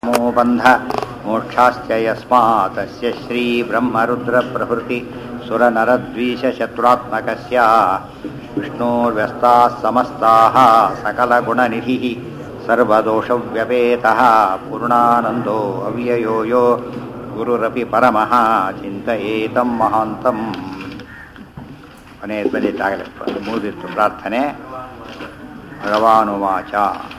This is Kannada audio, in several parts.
ಮೋ ಬಂಧ ಮೋಕ್ಷಾಶ್ಚ ಯಸ್ಮಾತ್ ತಸ್ಯ ಶ್ರೀ ಬ್ರಹ್ಮರುದ್ರ ಪ್ರಭೃತಿ ಸುರನರದ್ವೀಷ ಶತ್ರುತ್ಮಕಸ್ಯ ವಿಷ್ಣೋರ್ವ್ಯಸ್ತಾಃ ಸಮಸ್ತಾಃ ಸಕಲಗುಣನಿಧಿಃ ಸರ್ವದೋಷವ್ಯಪೇತಃ ಪೂರ್ಣಾನಂದೋ ಅವ್ಯಯೋ ಯೋ ಗುರುರಪಿ ಪರಮಃ ಚಿಂತಯೇತಂ ಮಹಾಂತಂ ಕೊನೆಯ ಬಂದಿದ್ದಾಗಲೇ ಮುಗಿದಿತ್ತು ಪ್ರಾರ್ಥನೆ ಭಗವಾನುವಾಚ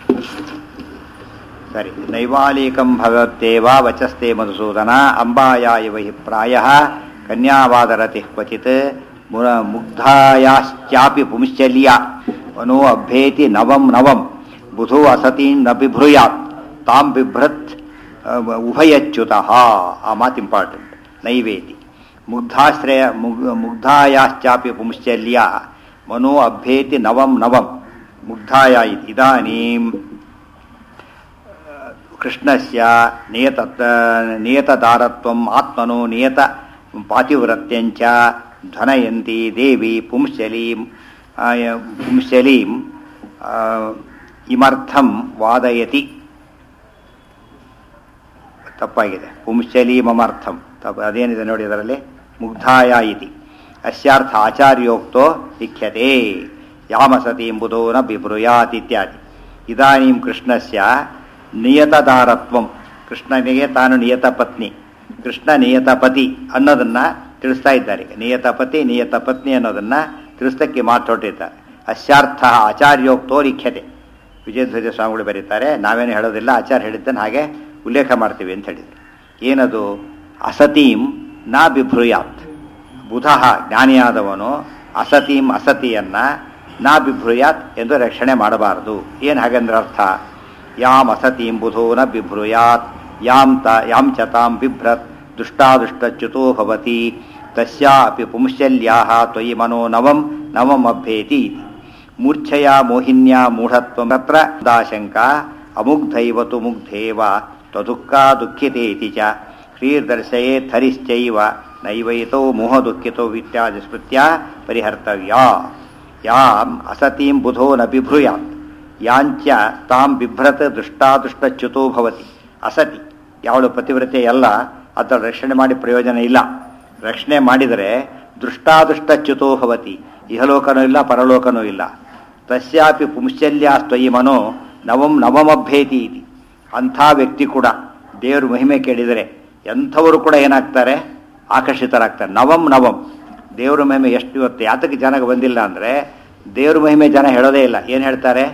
ಸರಿ ನೈವಾಲಿಕಂ ಭಗವತ್ತೇವ ವಚಸ್ತೆ ಮಧುಸೂದನ ಅಂಬಾಯಾ ಇವ ಹಿ ಪ್ರಾಯ ಕನ್ಯಾವಾದರತಿ ಕ್ವಚಿತ್ ಮುರ ಮುಗ್ಧಾಯಾಶ್ಚಾಪಿ ಪುಂಶ್ಚಲ್ಯ ಮನೋ ಅಭ್ಯೇತಿ ನವಂ ನವಂ ಬುಧೋ ಅಸತೀಂ ನ ಬಿಭ್ರೂಯಾತ್ ತಾಂ ಬಿಭ್ರತ್ ಉಭಯಚ್ಯುತಃ ಆ ಮಾತು ಇಂಪಾರ್ಟೆಂಟ್ ನೈವೇತಿ ಮುಗ್ಧಾಶ್ರಯ ಮುಗ್ ಮುಗ್ಧಾಯಾಶ್ಚಾಪಿ ಪುಂಶ್ಚಲ್ಯ ಮನೋ ಅಭ್ಯೇತಿ ನವಂ ನವಂ ಮುಗ್ಧಾಯ ಇದಾನೀಂ ಕೃಷ್ಣಸ್ಯ ನಿಯತ ನಿಯತದಾರತ್ವಂ ಆತ್ಮನೋ ನಿಯತ ಪಾತಿವ್ರತ್ಯಂಚ ಧ್ವನಯಂತಿ ದೇವಿ ಪುಂಶಲೀಂ ಪುಂಶಲೀಂ ಇಮರ್ಥಂ ವಾದಯತಿ ತಪ್ಪಾಗಿದೆ ಪುಂಶಲೀಮರ್ಥಂ ತಪ್ಪ ಅದೇನಿದೆ ನೋಡಿ ಅದರಲ್ಲಿ ಮುಗ್ಧಾಯ ಇತಿ ಅಸ್ಯಾರ್ಥ ಆಚಾರ್ಯೋಕ್ತೋ ಲಿಖ್ಯತೆ ಯಾಮಸತಿ ಎಂಬುದೋ ನ ಬಿಬ್ರುಯಾತ್ ಇತ್ಯಾದಿ ಇದಾನೀಂ ಕೃಷ್ಣಸ್ಯ ನಿಯತದಾರತ್ವಂ ಕೃಷ್ಣನಿಗೆ ತಾನು ನಿಯತ ಪತ್ನಿ ಕೃಷ್ಣ ನಿಯತ ಪತಿ ಅನ್ನೋದನ್ನ ತಿಳಿಸ್ತಾ ಇದ್ದಾರೆ ಈಗ ನಿಯತ ಪತಿ ನಿಯತ ಪತ್ನಿ ಅನ್ನೋದನ್ನ ತಿಳಿಸ್ತಕ್ಕೆ ಮಾತೊಟ್ಟಿದ್ದಾರೆ ಅಶ್ಯಾರ್ಥ ಆಚಾರ್ಯೋಕ್ತೋ ಲಿಖ್ಯತೆ ವಿಜಯಧ್ವಜ ಸ್ವಾಮಿಗಳು ಬರೀತಾರೆ ನಾವೇನು ಹೇಳೋದಿಲ್ಲ ಆಚಾರ್ಯ ಹೇಳಿದ್ದನ್ನು ಹಾಗೆ ಉಲ್ಲೇಖ ಮಾಡ್ತೀವಿ ಅಂತ ಹೇಳಿದ್ರು ಏನದು ಅಸತೀಂ ನಾ ಬಿಭ್ರೂಯಾತ್ ಬುಧ ಜ್ಞಾನಿಯಾದವನು ಅಸತೀಂ ಅಸತಿಯನ್ನ ನಾ ಬಿಭ್ರೂಯಾತ್ ಎಂದು ರಕ್ಷಣೆ ಮಾಡಬಾರದು ಏನು ಹಾಗಂದ್ರೆ ಅರ್ಥ ಯಾಮ್ ಅಸತೀಂ ಬುಧೋ ನ ಬಿಭ್ರೂಯಾತ್ ಯಾಮ್ ತ ಯಾಮ್ ಚ ತಾಂ ಬಿಭ್ರತ್ ದುಷ್ಟಾದುಷ್ಟಚ್ಯುತೋ ಭವತಿ ತಸ್ಯಾಪಿ ಪುಂಶಲ್ಯಾಹ ತ್ವಯಿ ಮನೋ ನವಂ ನವಂ ಅಭ್ಯೇತಿ ಮೂರ್ಛಯ ಮೋಹಿನ್ಯಾ ಮೂಢತ್ವಮತ್ರ ದಾಶಂಕ ಅಮುಗ್ಧೈವತು ಮುಗ್ಧೇವ ತ್ವದುಃಖ ದುಃಖಿತೇತಿ ಚ ಶ್ರೀರ್ದರ್ಶಯೇ ಥರಿಶ್ಚೈವ ನೈವೈತೋ ಮೋಹ ದುಃಖಿತೋ ಇತ್ಯಾದಿ ಸ್ಮೃತ್ಯ ಪರಿಹರ್ತವ್ಯ ಯಾಮ್ ಅಸತೀಂ ಬುಧೋ ನ ಬಿಭ್ರೂಯಾತ್ ಯಾಂಚ ತಾಂ ಬಿಭ್ರತ ದುಷ್ಟಾದುಷ್ಟಚ್ಯುತೋ ಭವತಿ ಅಸತಿ ಯಾವಳು ಪತಿವ್ರತೆ ಅಲ್ಲ ಅದರ ರಕ್ಷಣೆ ಮಾಡಿ ಪ್ರಯೋಜನ ಇಲ್ಲ ರಕ್ಷಣೆ ಮಾಡಿದರೆ ದೃಷ್ಟಾದುಷ್ಟಚ್ಯುತೋ ಭವತಿ ಇಹಲೋಕನೂ ಇಲ್ಲ ಪರಲೋಕನೂ ಇಲ್ಲ ತಸ್ಯಾಪಿ ಪುಂಶಲ್ಯಾಸ್ತ್ವಯಿ ಮನೋ ನವಂ ನವಮಭ್ಯೇತಿ ಇತಿ ಅಂಥ ವ್ಯಕ್ತಿ ಕೂಡ ದೇವರು ಮಹಿಮೆ ಕೇಳಿದರೆ ಎಂಥವರು ಕೂಡ ಏನಾಗ್ತಾರೆ ಆಕರ್ಷಿತರಾಗ್ತಾರೆ ನವಂ ನವಂ ದೇವ್ರ ಮಹಿಮೆ ಎಷ್ಟು ಇವತ್ತು ಯಾತಕ್ಕೆ ಜನಕ್ಕೆ ಬಂದಿಲ್ಲ ಅಂದರೆ ದೇವ್ರ ಮಹಿಮೆ ಜನ ಹೇಳೋದೇ ಇಲ್ಲ ಏನು ಹೇಳ್ತಾರೆ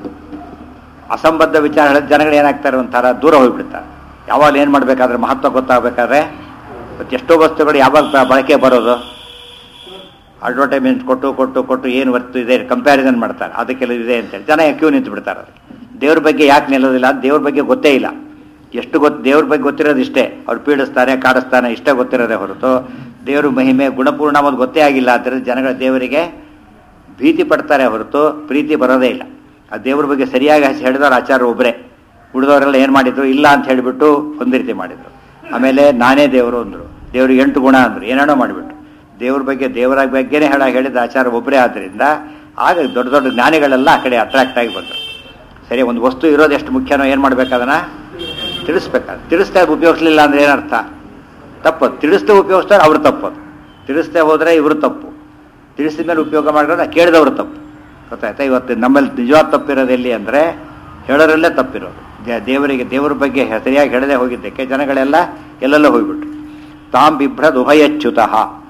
ಅಸಂಬದ್ಧ ವಿಚಾರ ಹೇಳಿದ ಜನಗಳು ಏನಾಗ್ತಾರೆ ಒಂಥರ ದೂರ ಹೋಗ್ಬಿಡ್ತಾರೆ ಯಾವಾಗ ಏನು ಮಾಡಬೇಕಾದ್ರೆ ಮಹತ್ವ ಗೊತ್ತಾಗಬೇಕಾದ್ರೆ ಮತ್ತು ಎಷ್ಟೋ ವಸ್ತುಗಳು ಯಾವಾಗ ಬಳಕೆ ಬರೋದು ಅಡ್ವರ್ಟೈಸ್ಮೆಂಟ್ ಕೊಟ್ಟು ಕೊಟ್ಟು ಕೊಟ್ಟು ಏನು ವರ್ತು ಇದೆ ಕಂಪ್ಯಾರಿಸನ್ ಮಾಡ್ತಾರೆ ಅದಕ್ಕೆಲ್ಲ ಇದೆ ಅಂತೇಳಿ ಜನ ಕ್ಯೂ ನಿಂತು ಬಿಡ್ತಾರೆ ಅದಕ್ಕೆ ದೇವ್ರ ಬಗ್ಗೆ ಯಾಕೆ ನಿಲ್ಲೋದಿಲ್ಲ ದೇವ್ರ ಬಗ್ಗೆ ಗೊತ್ತೇ ಇಲ್ಲ ಎಷ್ಟು ಗೊತ್ತು ದೇವ್ರ ಬಗ್ಗೆ ಗೊತ್ತಿರೋದು ಇಷ್ಟೇ ಅವ್ರು ಪೀಡಿಸ್ತಾನೆ ಕಾಡಿಸ್ತಾನೆ ಇಷ್ಟೇ ಗೊತ್ತಿರೋದೇ ಹೊರತು ದೇವ್ರ ಮಹಿಮೆ ಗುಣಪೂರ್ಣ ಅನ್ನೋದು ಗೊತ್ತೇ ಆಗಿಲ್ಲ ಆದ್ದರಿಂದ ಜನಗಳ ದೇವರಿಗೆ ಭೀತಿ ಪಡ್ತಾರೆ ಹೊರತು ಪ್ರೀತಿ ಬರೋದೇ ಇಲ್ಲ ಆ ದೇವ್ರ ಬಗ್ಗೆ ಸರಿಯಾಗಿ ಹೇಳಿದವ್ರು ಆಚಾರ ಒಬ್ಬರೇ ಉಳಿದವರೆಲ್ಲ ಏನು ಮಾಡಿದ್ರು ಇಲ್ಲ ಅಂತ ಹೇಳಿಬಿಟ್ಟು ಒಂದು ರೀತಿ ಮಾಡಿದ್ರು ಆಮೇಲೆ ನಾನೇ ದೇವರು ಅಂದರು ದೇವ್ರಿಗೆ ಎಂಟು ಗುಣ ಅಂದರು ಏನೇನೋ ಮಾಡಿಬಿಟ್ಟು ದೇವ್ರ ಬಗ್ಗೆ ದೇವರ ಬಗ್ಗೆನೇ ಹೇಳ ಹೇಳಿದ ಆಚಾರ ಒಬ್ಬರೇ ಆದ್ದರಿಂದ ಆಗ ದೊಡ್ಡ ದೊಡ್ಡ ಜ್ಞಾನಿಗಳೆಲ್ಲ ಆ ಕಡೆ ಅಟ್ರಾಕ್ಟ್ ಆಗಿ ಬಂದರು ಸರಿ ಒಂದು ವಸ್ತು ಇರೋದು ಎಷ್ಟು ಮುಖ್ಯನೋ ಏನು ಮಾಡ್ಬೇಕದನ್ನ ತಿಳಿಸ್ಬೇಕಾದ್ರೆ ತಿಳಿಸ್ತಾ ಉಪಯೋಗಿಸ್ಲಿಲ್ಲ ಅಂದ್ರೆ ಏನರ್ಥ ತಪ್ಪು ತಿಳಿಸ್ತಾ ಉಪಯೋಗಿಸ್ತಾರೆ ಅವ್ರು ತಪ್ಪದು ತಿಳಿಸ್ತಾ ಹೋದರೆ ಇವರು ತಪ್ಪು ತಿಳಿಸಿದ ಮೇಲೆ ಉಪಯೋಗ ಮಾಡಿದ್ರೆ ಕೇಳಿದವರು ತಪ್ಪು ಗೊತ್ತಾಯ್ತಾ ಇವತ್ತು ನಮ್ಮಲ್ಲಿ ನಿಜವಾದ ತಪ್ಪಿರೋದು ಎಲ್ಲಿ ಅಂದರೆ ಹೇಳೋರಲ್ಲೇ ತಪ್ಪಿರೋದು ದೇವರಿಗೆ ದೇವರ ಬಗ್ಗೆ ಸರಿಯಾಗಿ ಹೇಳದೆ ಹೋಗಿದ್ದಕ್ಕೆ ಜನಗಳೆಲ್ಲ ಎಲ್ಲೆಲ್ಲ ಹೋಗ್ಬಿಟ್ರು ತಾಂ ಬಿಭ್ರದ್ ಉಭಯಚ್ಯುತಃ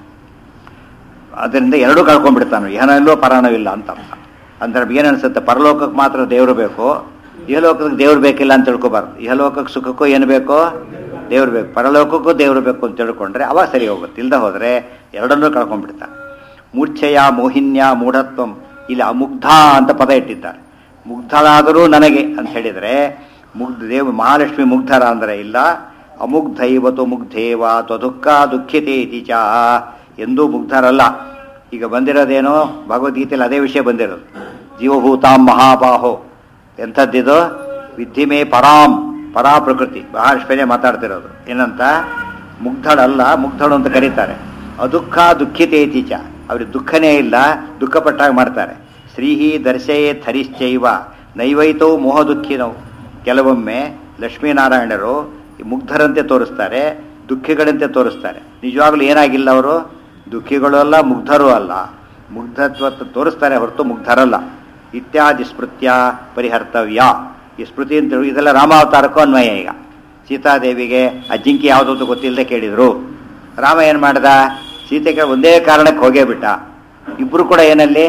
ಅದರಿಂದ ಎರಡೂ ಕಳ್ಕೊಂಡ್ಬಿಡ್ತಾನೆ ಏನಲ್ಲೋ ಪರಾಣೂ ಇಲ್ಲ ಅಂತ ಅರ್ಥ ಅಂದ್ರೆ ಏನು ಅನ್ಸುತ್ತೆ ಪರಲೋಕಕ್ಕೆ ಮಾತ್ರ ದೇವರು ಬೇಕು ಇಹಲೋಕಕ್ಕೆ ದೇವ್ರು ಬೇಕಿಲ್ಲ ಅಂತ ತಿಳ್ಕೊಬಾರ್ದು ಇಹಲೋಕಕ್ಕೆ ಸುಖಕ್ಕೂ ಏನು ಬೇಕೋ ದೇವ್ರು ಬೇಕು ಪರಲೋಕಕ್ಕೂ ದೇವರು ಬೇಕು ಅಂತ ತಿಳ್ಕೊಂಡ್ರೆ ಅವಾಗ ಸರಿ ಹೋಗುತ್ತೆ ಇಲ್ದ ಹೋದರೆ ಎರಡನ್ನೂ ಕಳ್ಕೊಂಡ್ಬಿಡ್ತಾನೆ ಮೂರ್ಛೆಯ ಮೋಹಿನ್ಯ ಮೂಢತ್ವಂ ಇಲ್ಲಿ ಅಮುಗ್ಧ ಅಂತ ಪದ ಇಟ್ಟಿದ್ದಾರೆ ಮುಗ್ಧಳಾದರೂ ನನಗೆ ಅಂತ ಹೇಳಿದರೆ ಮುಗ್ಧ ದೇವ ಮಹಾಲಕ್ಷ್ಮಿ ಮುಗ್ಧರ ಅಂದರೆ ಇಲ್ಲ ಅಮುಗ್ಧೈವತು ಮುಗ್ಧೇವ ತ್ವದುಃಖ ದುಃಖಿತೇ ಚ ಎಂದೂ ಮುಗ್ಧರಲ್ಲ ಈಗ ಬಂದಿರೋದೇನೋ ಭಗವದ್ಗೀತೆಯಲ್ಲಿ ಅದೇ ವಿಷಯ ಬಂದಿರೋದು ಜೀವಭೂತಾಂ ಮಹಾಬಾಹೋ ಎಂಥದ್ದಿದು ವಿದ್ಧಿಮೇ ಪರಾಂ ಪರಾ ಪ್ರಕೃತಿ ಮಹಾಲಕ್ಷ್ಮಿನೇ ಮಾತಾಡ್ತಿರೋದು ಏನಂತ ಮುಗ್ಧಳಲ್ಲ ಮುಗ್ಧಳು ಅಂತ ಕರೀತಾರೆ ಅದುಃಖ ದುಃಖಿತೇತಿ ಚ ಅವ್ರಿಗೆ ದುಃಖನೇ ಇಲ್ಲ ದುಃಖಪಟ್ಟಾಗ ಮಾಡ್ತಾರೆ ಶ್ರೀಹಿ ದರ್ಶಯೇ ಥರಿಶ್ಚೈವ ನೈವೈತೋ ಮೋಹ ದುಃಖಿನವು ಕೆಲವೊಮ್ಮೆ ಲಕ್ಷ್ಮೀನಾರಾಯಣರು ಈ ಮುಗ್ಧರಂತೆ ತೋರಿಸ್ತಾರೆ ದುಃಖಿಗಳಂತೆ ತೋರಿಸ್ತಾರೆ ನಿಜವಾಗ್ಲೂ ಏನಾಗಿಲ್ಲ ಅವರು ದುಃಖಿಗಳು ಅಲ್ಲ ಮುಗ್ಧರೂ ಅಲ್ಲ ಮುಗ್ಧತ್ವ ತೋರಿಸ್ತಾರೆ ಹೊರತು ಮುಗ್ಧರಲ್ಲ ಇತ್ಯಾದಿ ಸ್ಮೃತ್ಯ ಪರಿಹರ್ತವ್ಯ ಈ ಸ್ಮೃತಿ ಅಂತ ಹೇಳಿ ಇದೆಲ್ಲ ರಾಮಾವತಾರಕ್ಕೂ ಅನ್ವಯ ಈಗ ಸೀತಾದೇವಿಗೆ ಆ ಜಿಂಕಿ ಯಾವುದು ಅಂತ ಗೊತ್ತಿಲ್ಲದೆ ಕೇಳಿದ್ರು ರಾಮ ಏನು ಮಾಡ್ದ ಸೀತೆಗೆ ಒಂದೇ ಕಾರಣಕ್ಕೆ ಹೋಗೇ ಬಿಟ್ಟ ಇಬ್ರು ಕೂಡ ಏನಲ್ಲಿ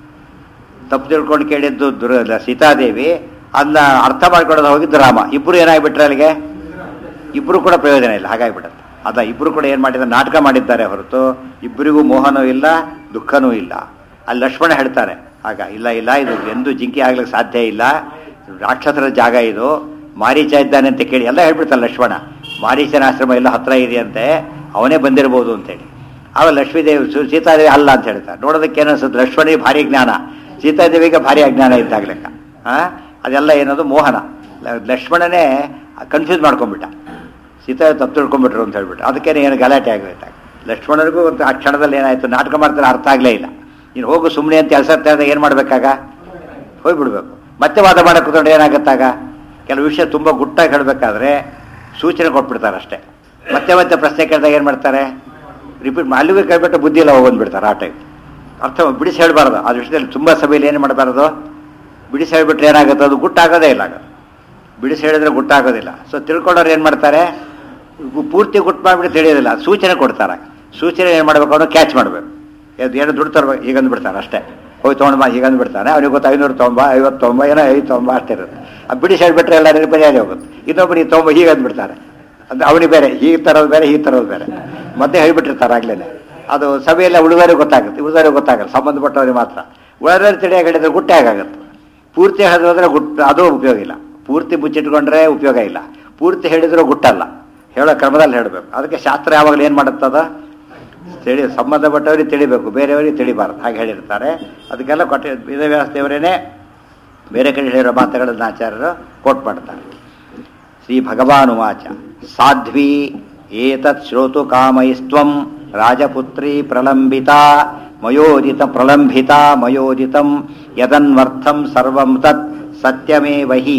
ತಪ್ಪು ತಿಳ್ಕೊಂಡು ಕೇಳಿದ್ದು ದುರ ಸೀತಾದೇವಿ ಅದನ್ನ ಅರ್ಥ ಮಾಡ್ಕೊಳ್ಳೋದು ಹೋಗಿದ್ದು ರಾಮ ಇಬ್ರು ಏನಾಗ್ಬಿಟ್ರೆ ಅಲ್ಲಿಗೆ ಇಬ್ರು ಕೂಡ ಪ್ರಯೋಜನ ಇಲ್ಲ ಹಾಗಾಗಿಬಿಡುತ್ತೆ ಅದ ಇಬ್ರು ಕೂಡ ಏನು ಮಾಡಿದ್ದಾರೆ ನಾಟಕ ಮಾಡಿದ್ದಾರೆ ಹೊರತು ಇಬ್ಬರಿಗೂ ಮೋಹನೂ ಇಲ್ಲ ದುಃಖನೂ ಇಲ್ಲ ಅಲ್ಲಿ ಲಕ್ಷ್ಮಣ ಹೇಳ್ತಾರೆ ಆಗ ಇಲ್ಲ ಇಲ್ಲ ಇದು ಎಂದು ಜಿಂಕಿ ಆಗ್ಲಿಕ್ಕೆ ಸಾಧ್ಯ ಇಲ್ಲ ರಾಕ್ಷಸರ ಜಾಗ ಇದು ಮಾರೀಚ ಇದ್ದಾನೆ ಅಂತ ಕೇಳಿ ಎಲ್ಲ ಹೇಳ್ಬಿಡ್ತಾರೆ ಲಕ್ಷ್ಮಣ ಮಾರೀಚನ ಆಶ್ರಮ ಎಲ್ಲ ಹತ್ರ ಇದೆಯಂತೆ ಅವನೇ ಬಂದಿರ್ಬೋದು ಅಂತೇಳಿ ಆಗ ಲಕ್ಷ್ಮೀದೇವಿ ಸು- ಸೀತಾದೇವಿ ಅಲ್ಲ ಅಂತ ಹೇಳ್ತಾರೆ ನೋಡೋದಕ್ಕೆ ಏನನ್ಸುತ್ತೆ ಲಕ್ಷ್ಮಣಿಗೆ ಭಾರಿ ಜ್ಞಾನ ಸೀತಾದೇವಿಗೆ ಭಾರಿ ಅಜ್ಞಾನ ಇದ್ದಾಗ್ಲೆಕ್ಕ ಆ ಅದೆಲ್ಲ ಏನದು ಮೋಹನ ಲ- ಲಕ್ಷ್ಮಣನೇ ಕನ್ಫ್ಯೂಸ್ ಮಾಡ್ಕೊಂಡ್ಬಿಟ್ಟ ಸೀತಾ ತಪ್ಪು ತಿಳ್ಕೊಂಡ್ಬಿಟ್ರು ಅಂತ ಹೇಳ್ಬಿಟ್ಟು ಅದಕ್ಕೇನೆ ಏನು ಗಲಾಟೆ ಆಗೋಯ್ತಾಗ ಲಕ್ಷ್ಮಣರಿಗೂ ಒಂದು ಆ ಕ್ಷಣದಲ್ಲಿ ಏನಾಯ್ತು ನಾಟಕ ಮಾಡ್ತಾರೆ ಅರ್ಥ ಆಗಲೇ ಇಲ್ಲ ನೀನು ಹೋಗು ಸುಮ್ಮನೆ ಅಂತ ಕೆಲಸ ಏನು ಮಾಡ್ಬೇಕಾಗ ಹೋಗ್ಬಿಡ್ಬೇಕು ಮತ್ತೆ ವಾದ ಮಾಡಕ್ಕೆ ಕೂತ್ಕೊಂಡ್ರೆ ಏನಾಗುತ್ತಾಗ ಕೆಲವು ವಿಷಯ ತುಂಬ ಗುಟ್ಟಾಗಿ ಹೇಳಬೇಕಾದ್ರೆ ಸೂಚನೆ ಕೊಟ್ಬಿಡ್ತಾರೆ ಅಷ್ಟೇ ಮತ್ತೆ ಮತ್ತೆ ಪ್ರಶ್ನೆ ಕೇಳಿದಾಗ ಏನು ಮಾಡ್ತಾರೆ ರಿಪೀಟ್ ಅಲ್ಲಿಗೂ ಕೇಳ್ಬಿಟ್ಟು ಬುದ್ಧಿ ಎಲ್ಲ ಹೋಗ್ಬಂದ್ಬಿಡ್ತಾರೆ ಆ ಟೈಪ್ ಅರ್ಥ ಬಿಡಿಸಿ ಹೇಳ್ಬಾರ್ದು ಆ ವಿಷಯದಲ್ಲಿ ತುಂಬ ಸಭೆಯಲ್ಲಿ ಏನು ಮಾಡಬಾರ್ದು ಬಿಡಿಸಿ ಹೇಳ್ಬಿಟ್ರೆ ಏನಾಗುತ್ತೆ ಅದು ಗುಟ್ಟಾಗೋದೇ ಇಲ್ಲ ಆಗ ಬಿಡಿಸಿ ಹೇಳಿದ್ರೆ ಗುಟ್ಟಾಗೋದಿಲ್ಲ ಸೊ ತಿಳ್ಕೊಂಡವ್ರು ಏನು ಮಾಡ್ತಾರೆ ಗು- ಪೂರ್ತಿ ಗುಟ್ಟು ಮಾಡಿಬಿಟ್ಟು ತಿಳಿಯೋದಿಲ್ಲ ಸೂಚನೆ ಕೊಡ್ತಾರೆ ಸೂಚನೆ ಏನು ಮಾಡಬೇಕು ಅವನು ಕ್ಯಾಚ್ ಮಾಡಬೇಕು ಅದು ಏನು ದುಡ್ಡು ತರ್ಬೇಕು ಹೀಗಂದು ಬಿಡ್ತಾರೆ ಅಷ್ಟೇ ಹೋಗಿ ತೊಗೊಂಡು ಬಾ ಹೀಗಂದು ಬಿಡ್ತಾನೆ ಅವನಿಗೆ ಗೊತ್ತು ಐನೂರು ತೊಗೊಂಬ ಐವತ್ತು ತೊಗೊಂಬ ಏನೋ ಐದು ತೊಗೊಂಬ ಅಷ್ಟೇ ಇರುತ್ತೆ ಆ ಬಿಡಿಸಿ ಹೇಳ್ಬಿಟ್ರೆ ಎಲ್ಲ ರಿಪೇರಿಯಾಗಿ ಹೋಗುತ್ತೆ ಇನ್ನೊಬ್ಬರು ತೊಗೊಂಬ ಹೀಗೆ ಅಂದ್ಬಿಡ್ತಾರೆ ಅಂದ್ರೆ ಅವನಿಗೆ ಬೇರೆ ಹೀಗೆ ತರೋದು ಬೇರೆ ಹೀಗೆ ತರೋದು ಬೇರೆ ಮತ್ತೆ ಹೇಳ್ಬಿಟ್ಟಿರ್ತಾರೆ ಆಗ್ಲೇನೆ ಅದು ಸಭೆಯೆಲ್ಲ ಉಳಿದವರಿಗೆ ಗೊತ್ತಾಗುತ್ತೆ ಉಳಿದವರಿಗೆ ಗೊತ್ತಾಗಲ್ಲ ಸಂಬಂಧಪಟ್ಟವರಿಗೆ ಮಾತ್ರ ಉಳಿದವ್ರಿಗೆ ತಿಳಿಯಾಗಿ ಹೇಳಿದ್ರೆ ಗುಟ್ಟೆ ಆಗುತ್ತೆ ಪೂರ್ತಿ ಹೇಳಿದ್ರೆ ಗುಟ್ ಅದು ಉಪಯೋಗ ಇಲ್ಲ ಪೂರ್ತಿ ಮುಚ್ಚಿಟ್ಕೊಂಡ್ರೆ ಉಪಯೋಗ ಇಲ್ಲ ಪೂರ್ತಿ ಹೇಳಿದ್ರು ಗುಟ್ಟಲ್ಲ ಹೇಳೋ ಕ್ರಮದಲ್ಲಿ ಹೇಳಬೇಕು ಅದಕ್ಕೆ ಶಾಸ್ತ್ರ ಯಾವಾಗಲೂ ಏನು ಮಾಡುತ್ತದ ತಿಳಿ ಸಂಬಂಧಪಟ್ಟವರಿಗೆ ತಿಳಿಬೇಕು ಬೇರೆಯವರಿಗೆ ತಿಳಿಬಾರ್ದು ಹಾಗೆ ಹೇಳಿರ್ತಾರೆ ಅದಕ್ಕೆಲ್ಲ ಕೊಟ್ಟ ವೇದವ್ಯಾಸ ದೇವರೇನೆ ಬೇರೆ ಕಡೆ ಹೇಳಿರೋ ಮಾತುಗಳನ್ನು ಆಚಾರ್ಯರು ಕೋಟ್ ಮಾಡ್ತಾರೆ ಶ್ರೀ ಭಗವಾನುವಾಚ ಸಾಧ್ವಿ ಏತತ್ ಶ್ರೋತು ಕಾಮೈಸ್ತ್ವಂ ರಾಜಪುತ್ರಿ ಪ್ರಲಂಬಿತ ಮಯೋದಿತ ಪ್ರಲಂಬಿತ ಮಯೋದಿತಂ ಯದನ್ವರ್ಥಂ ಸರ್ವಂ ತತ್ ಸತ್ಯಮೇ ವಹಿ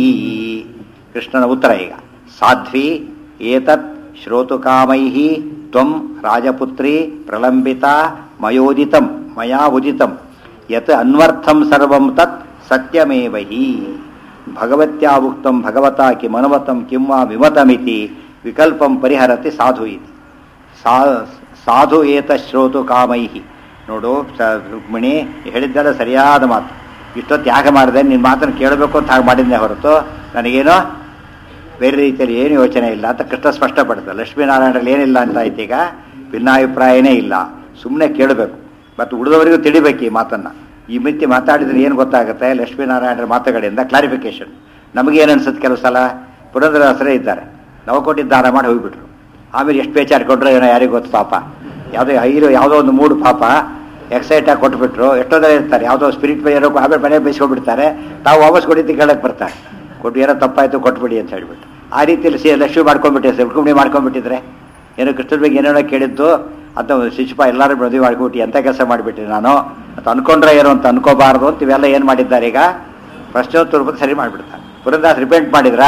ಕೃಷ್ಣನ ಉತ್ತರ ಈಗ ಸಾಧ್ವಿ ಏತತ್ ಶ್ರೋತು ಕಾಮೈ ತ್ವಂ ರಾಜಪುತ್ರಿ ಪ್ರಲಂಬಿತ ಮಯೋದಿತಂ ಮಯಾ ಉದಿತಂ ಯತ್ ಅನ್ವರ್ಥಂ ಸರ್ವಂ ತತ್ ಸತ್ಯಮೇವ ಹಿ ಭಗವತ್ಯಾ ಉಕ್ತಂ ಭಗವತಾ ಕಿಮನುಮತಂ ಕಿಂ ವಾ ವಿಮತಮಿತಿ ವಿಕಲ್ಪಂ ಪರಿಹರತಿ ಸಾಧು ಇತಿ ಸಾ ಸಾಧು ಏತ ಶ್ರೋತು ಕಾಮೈಹಿ ನೋಡು ಸ- ರುಕ್ಮಿಣಿ ಹೇಳಿದ್ದೆಲ್ಲ ಸರಿಯಾದ ಮಾತು ಇಷ್ಟೊತ್ತು ಯಾಕೆ ಮಾಡಿದೆ ನಿನ್ನ ಮಾತನ್ನು ಕೇಳಬೇಕು ಅಂತ ಹಾಗೆ ಮಾಡಿದ್ದೆ ಹೊರತು ನನಗೇನೋ ಬೇರೆ ರೀತಿಯಲ್ಲಿ ಏನು ಯೋಚನೆ ಇಲ್ಲ ಅಂತ ಕೃಷ್ಣ ಸ್ಪಷ್ಟಪಡ್ತಾರೆ ಲಕ್ಷ್ಮೀನಾರಾಯಣರಲ್ಲಿ ಏನಿಲ್ಲ ಅಂತ ಆಯ್ತು ಈಗ ಭಿನ್ನಾಭಿಪ್ರಾಯನೇ ಇಲ್ಲ ಸುಮ್ಮನೆ ಕೇಳಬೇಕು ಮತ್ತು ಉಳಿದವರಿಗೂ ತಿಳಿಬೇಕು ಈ ಮಾತನ್ನು ಈ ಮಿತಿ ಮಾತಾಡಿದ್ರೆ ಏನು ಗೊತ್ತಾಗುತ್ತೆ ಲಕ್ಷ್ಮೀನಾರಾಯಣರ ಮಾತುಗಳಿಂದ ಕ್ಲಾರಿಫಿಕೇಶನ್ ನಮಗೇನು ಅನ್ಸುತ್ತೆ ಕೆಲವು ಸಲ ಪುರಂದರದಾಸರೇ ಇದ್ದಾರೆ ನವಕೋಟಿ ದಾನ ಮಾಡಿ ಹೋಗ್ಬಿಟ್ರು ಆಮೇಲೆ ಎಷ್ಟು ಬೇಚಾಡ್ಕೊಂಡ್ರೆ ಏನೋ ಯಾರಿಗೂ ಗೊತ್ತು ಪಾಪ ಯಾವುದೋ ಹೈರು ಯಾವುದೋ ಒಂದು ಮೂಡು ಪಾಪ ಎಕ್ಸೈಟ್ ಆಗಿ ಕೊಟ್ಬಿಟ್ರು ಎಷ್ಟೋ ಜನ ಇರ್ತಾರೆ ಯಾವುದೋ ಸ್ಪಿರಿಟ್ ಏನೋ ಆಮೇಲೆ ಮನೆ ಬೈಸ್ಕೊಂಡ್ಬಿಡ್ತಾರೆ ತಾವು ವಾಪಸ್ ಕೊಡಿದ್ದು ಕೇಳಕ್ಕೆ ಬರ್ತಾರೆ ಕೊಟ್ಟು ಏನೋ ತಪ್ಪಾಯ್ತು ಕೊಟ್ಬಿಡಿ ಅಂತ ಹೇಳ್ಬಿಟ್ಟು ಆ ರೀತಿಯಲ್ಲಿ ಸಿ ಲಕ್ಷ್ಮಿ ಮಾಡ್ಕೊಂಡ್ಬಿಟ್ಟಿದ್ರೆ ರುಕ್ಮಿಣಿ ಮಾಡ್ಕೊಂಡ್ಬಿಟ್ಟಿದ್ರೆ ಏನೋ ಕೃಷ್ಣನ ಬಗ್ಗೆ ಏನೇನೋ ಕೇಳಿದ್ದು ಅಂತ ಶಿಶುಪ ಎಲ್ಲರೂ ಮದುವೆ ಮಾಡ್ಕೊಬಿಟ್ಟು ಎಂಥ ಕೆಲಸ ಮಾಡಿಬಿಟ್ಟೆ ನಾನು ಅಂತ ಅನ್ಕೊಂಡ್ರೆ ಏನೋ ಅಂತ ಅನ್ಕೋಬಾರ್ದು ಅಂತ ಇವೆಲ್ಲ ಏನು ಮಾಡಿದ್ದಾರೆ ಈಗ ಪ್ರಶ್ನೋತ್ತರ ರೂಪದಲ್ಲಿ ಸರಿ ಮಾಡಿಬಿಡ್ತಾರೆ ಪುರಂದಾಸ್ ರಿಪೆಂಟ್ ಮಾಡಿದ್ರಾ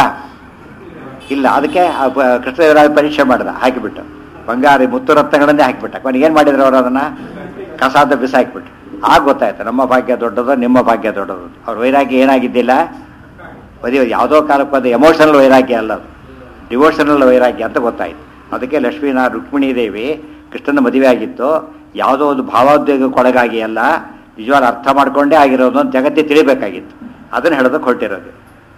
ಇಲ್ಲ ಅದಕ್ಕೆ ಆ ಪ- ಕೃಷ್ಣದೇವರಾಯ ಪರೀಕ್ಷೆ ಮಾಡ್ದ ಹಾಕಿಬಿಟ್ಟು ಬಂಗಾರಿ ಮುತ್ತು ರತ್ನಗಳನ್ನೇ ಹಾಕಿಬಿಟ್ಟ ಕೊನೆಗೆ ಏನು ಮಾಡಿದ್ರು ಅವರು ಅದನ್ನು ಕಸಾದ ಬಿಸಾಕಿಬಿಟ್ಟು ಆಗ ಗೊತ್ತಾಯ್ತು ನಮ್ಮ ಭಾಗ್ಯ ದೊಡ್ಡದು ನಿಮ್ಮ ಭಾಗ್ಯ ದೊಡ್ಡದು ಅವ್ರ ವೈರಾಗ್ಯ ಏನಾಗಿದ್ದಿಲ್ಲ ಬರೀ ಯಾವುದೋ ಕಾಲಕ್ಕೆ ಅದು ಎಮೋಷನಲ್ ವೈರಾಗ್ಯ ಅಲ್ಲ ಅದು ಡಿವೋಷನಲ್ ವೈರಾಗ್ಯ ಅಂತ ಗೊತ್ತಾಯ್ತು ಅದಕ್ಕೆ ಲಕ್ಷ್ಮೀನ ರುಕ್ಮಿಣಿ ದೇವಿ ಕೃಷ್ಣನ ಮದುವೆ ಆಗಿತ್ತು ಯಾವುದೋ ಒಂದು ಭಾವೋದ್ವೇಗಕ್ಕೊಳಗಾಗಿ ಅಲ್ಲ ನಿಜವಾದ ಅರ್ಥ ಮಾಡ್ಕೊಂಡೇ ಆಗಿರೋದು ಅಂತ ಜಗತ್ತಿಗೆ ತಿಳಿಬೇಕಾಗಿತ್ತು ಅದನ್ನು ಹೇಳೋದಕ್ಕೆ ಹೊರಟಿರೋದು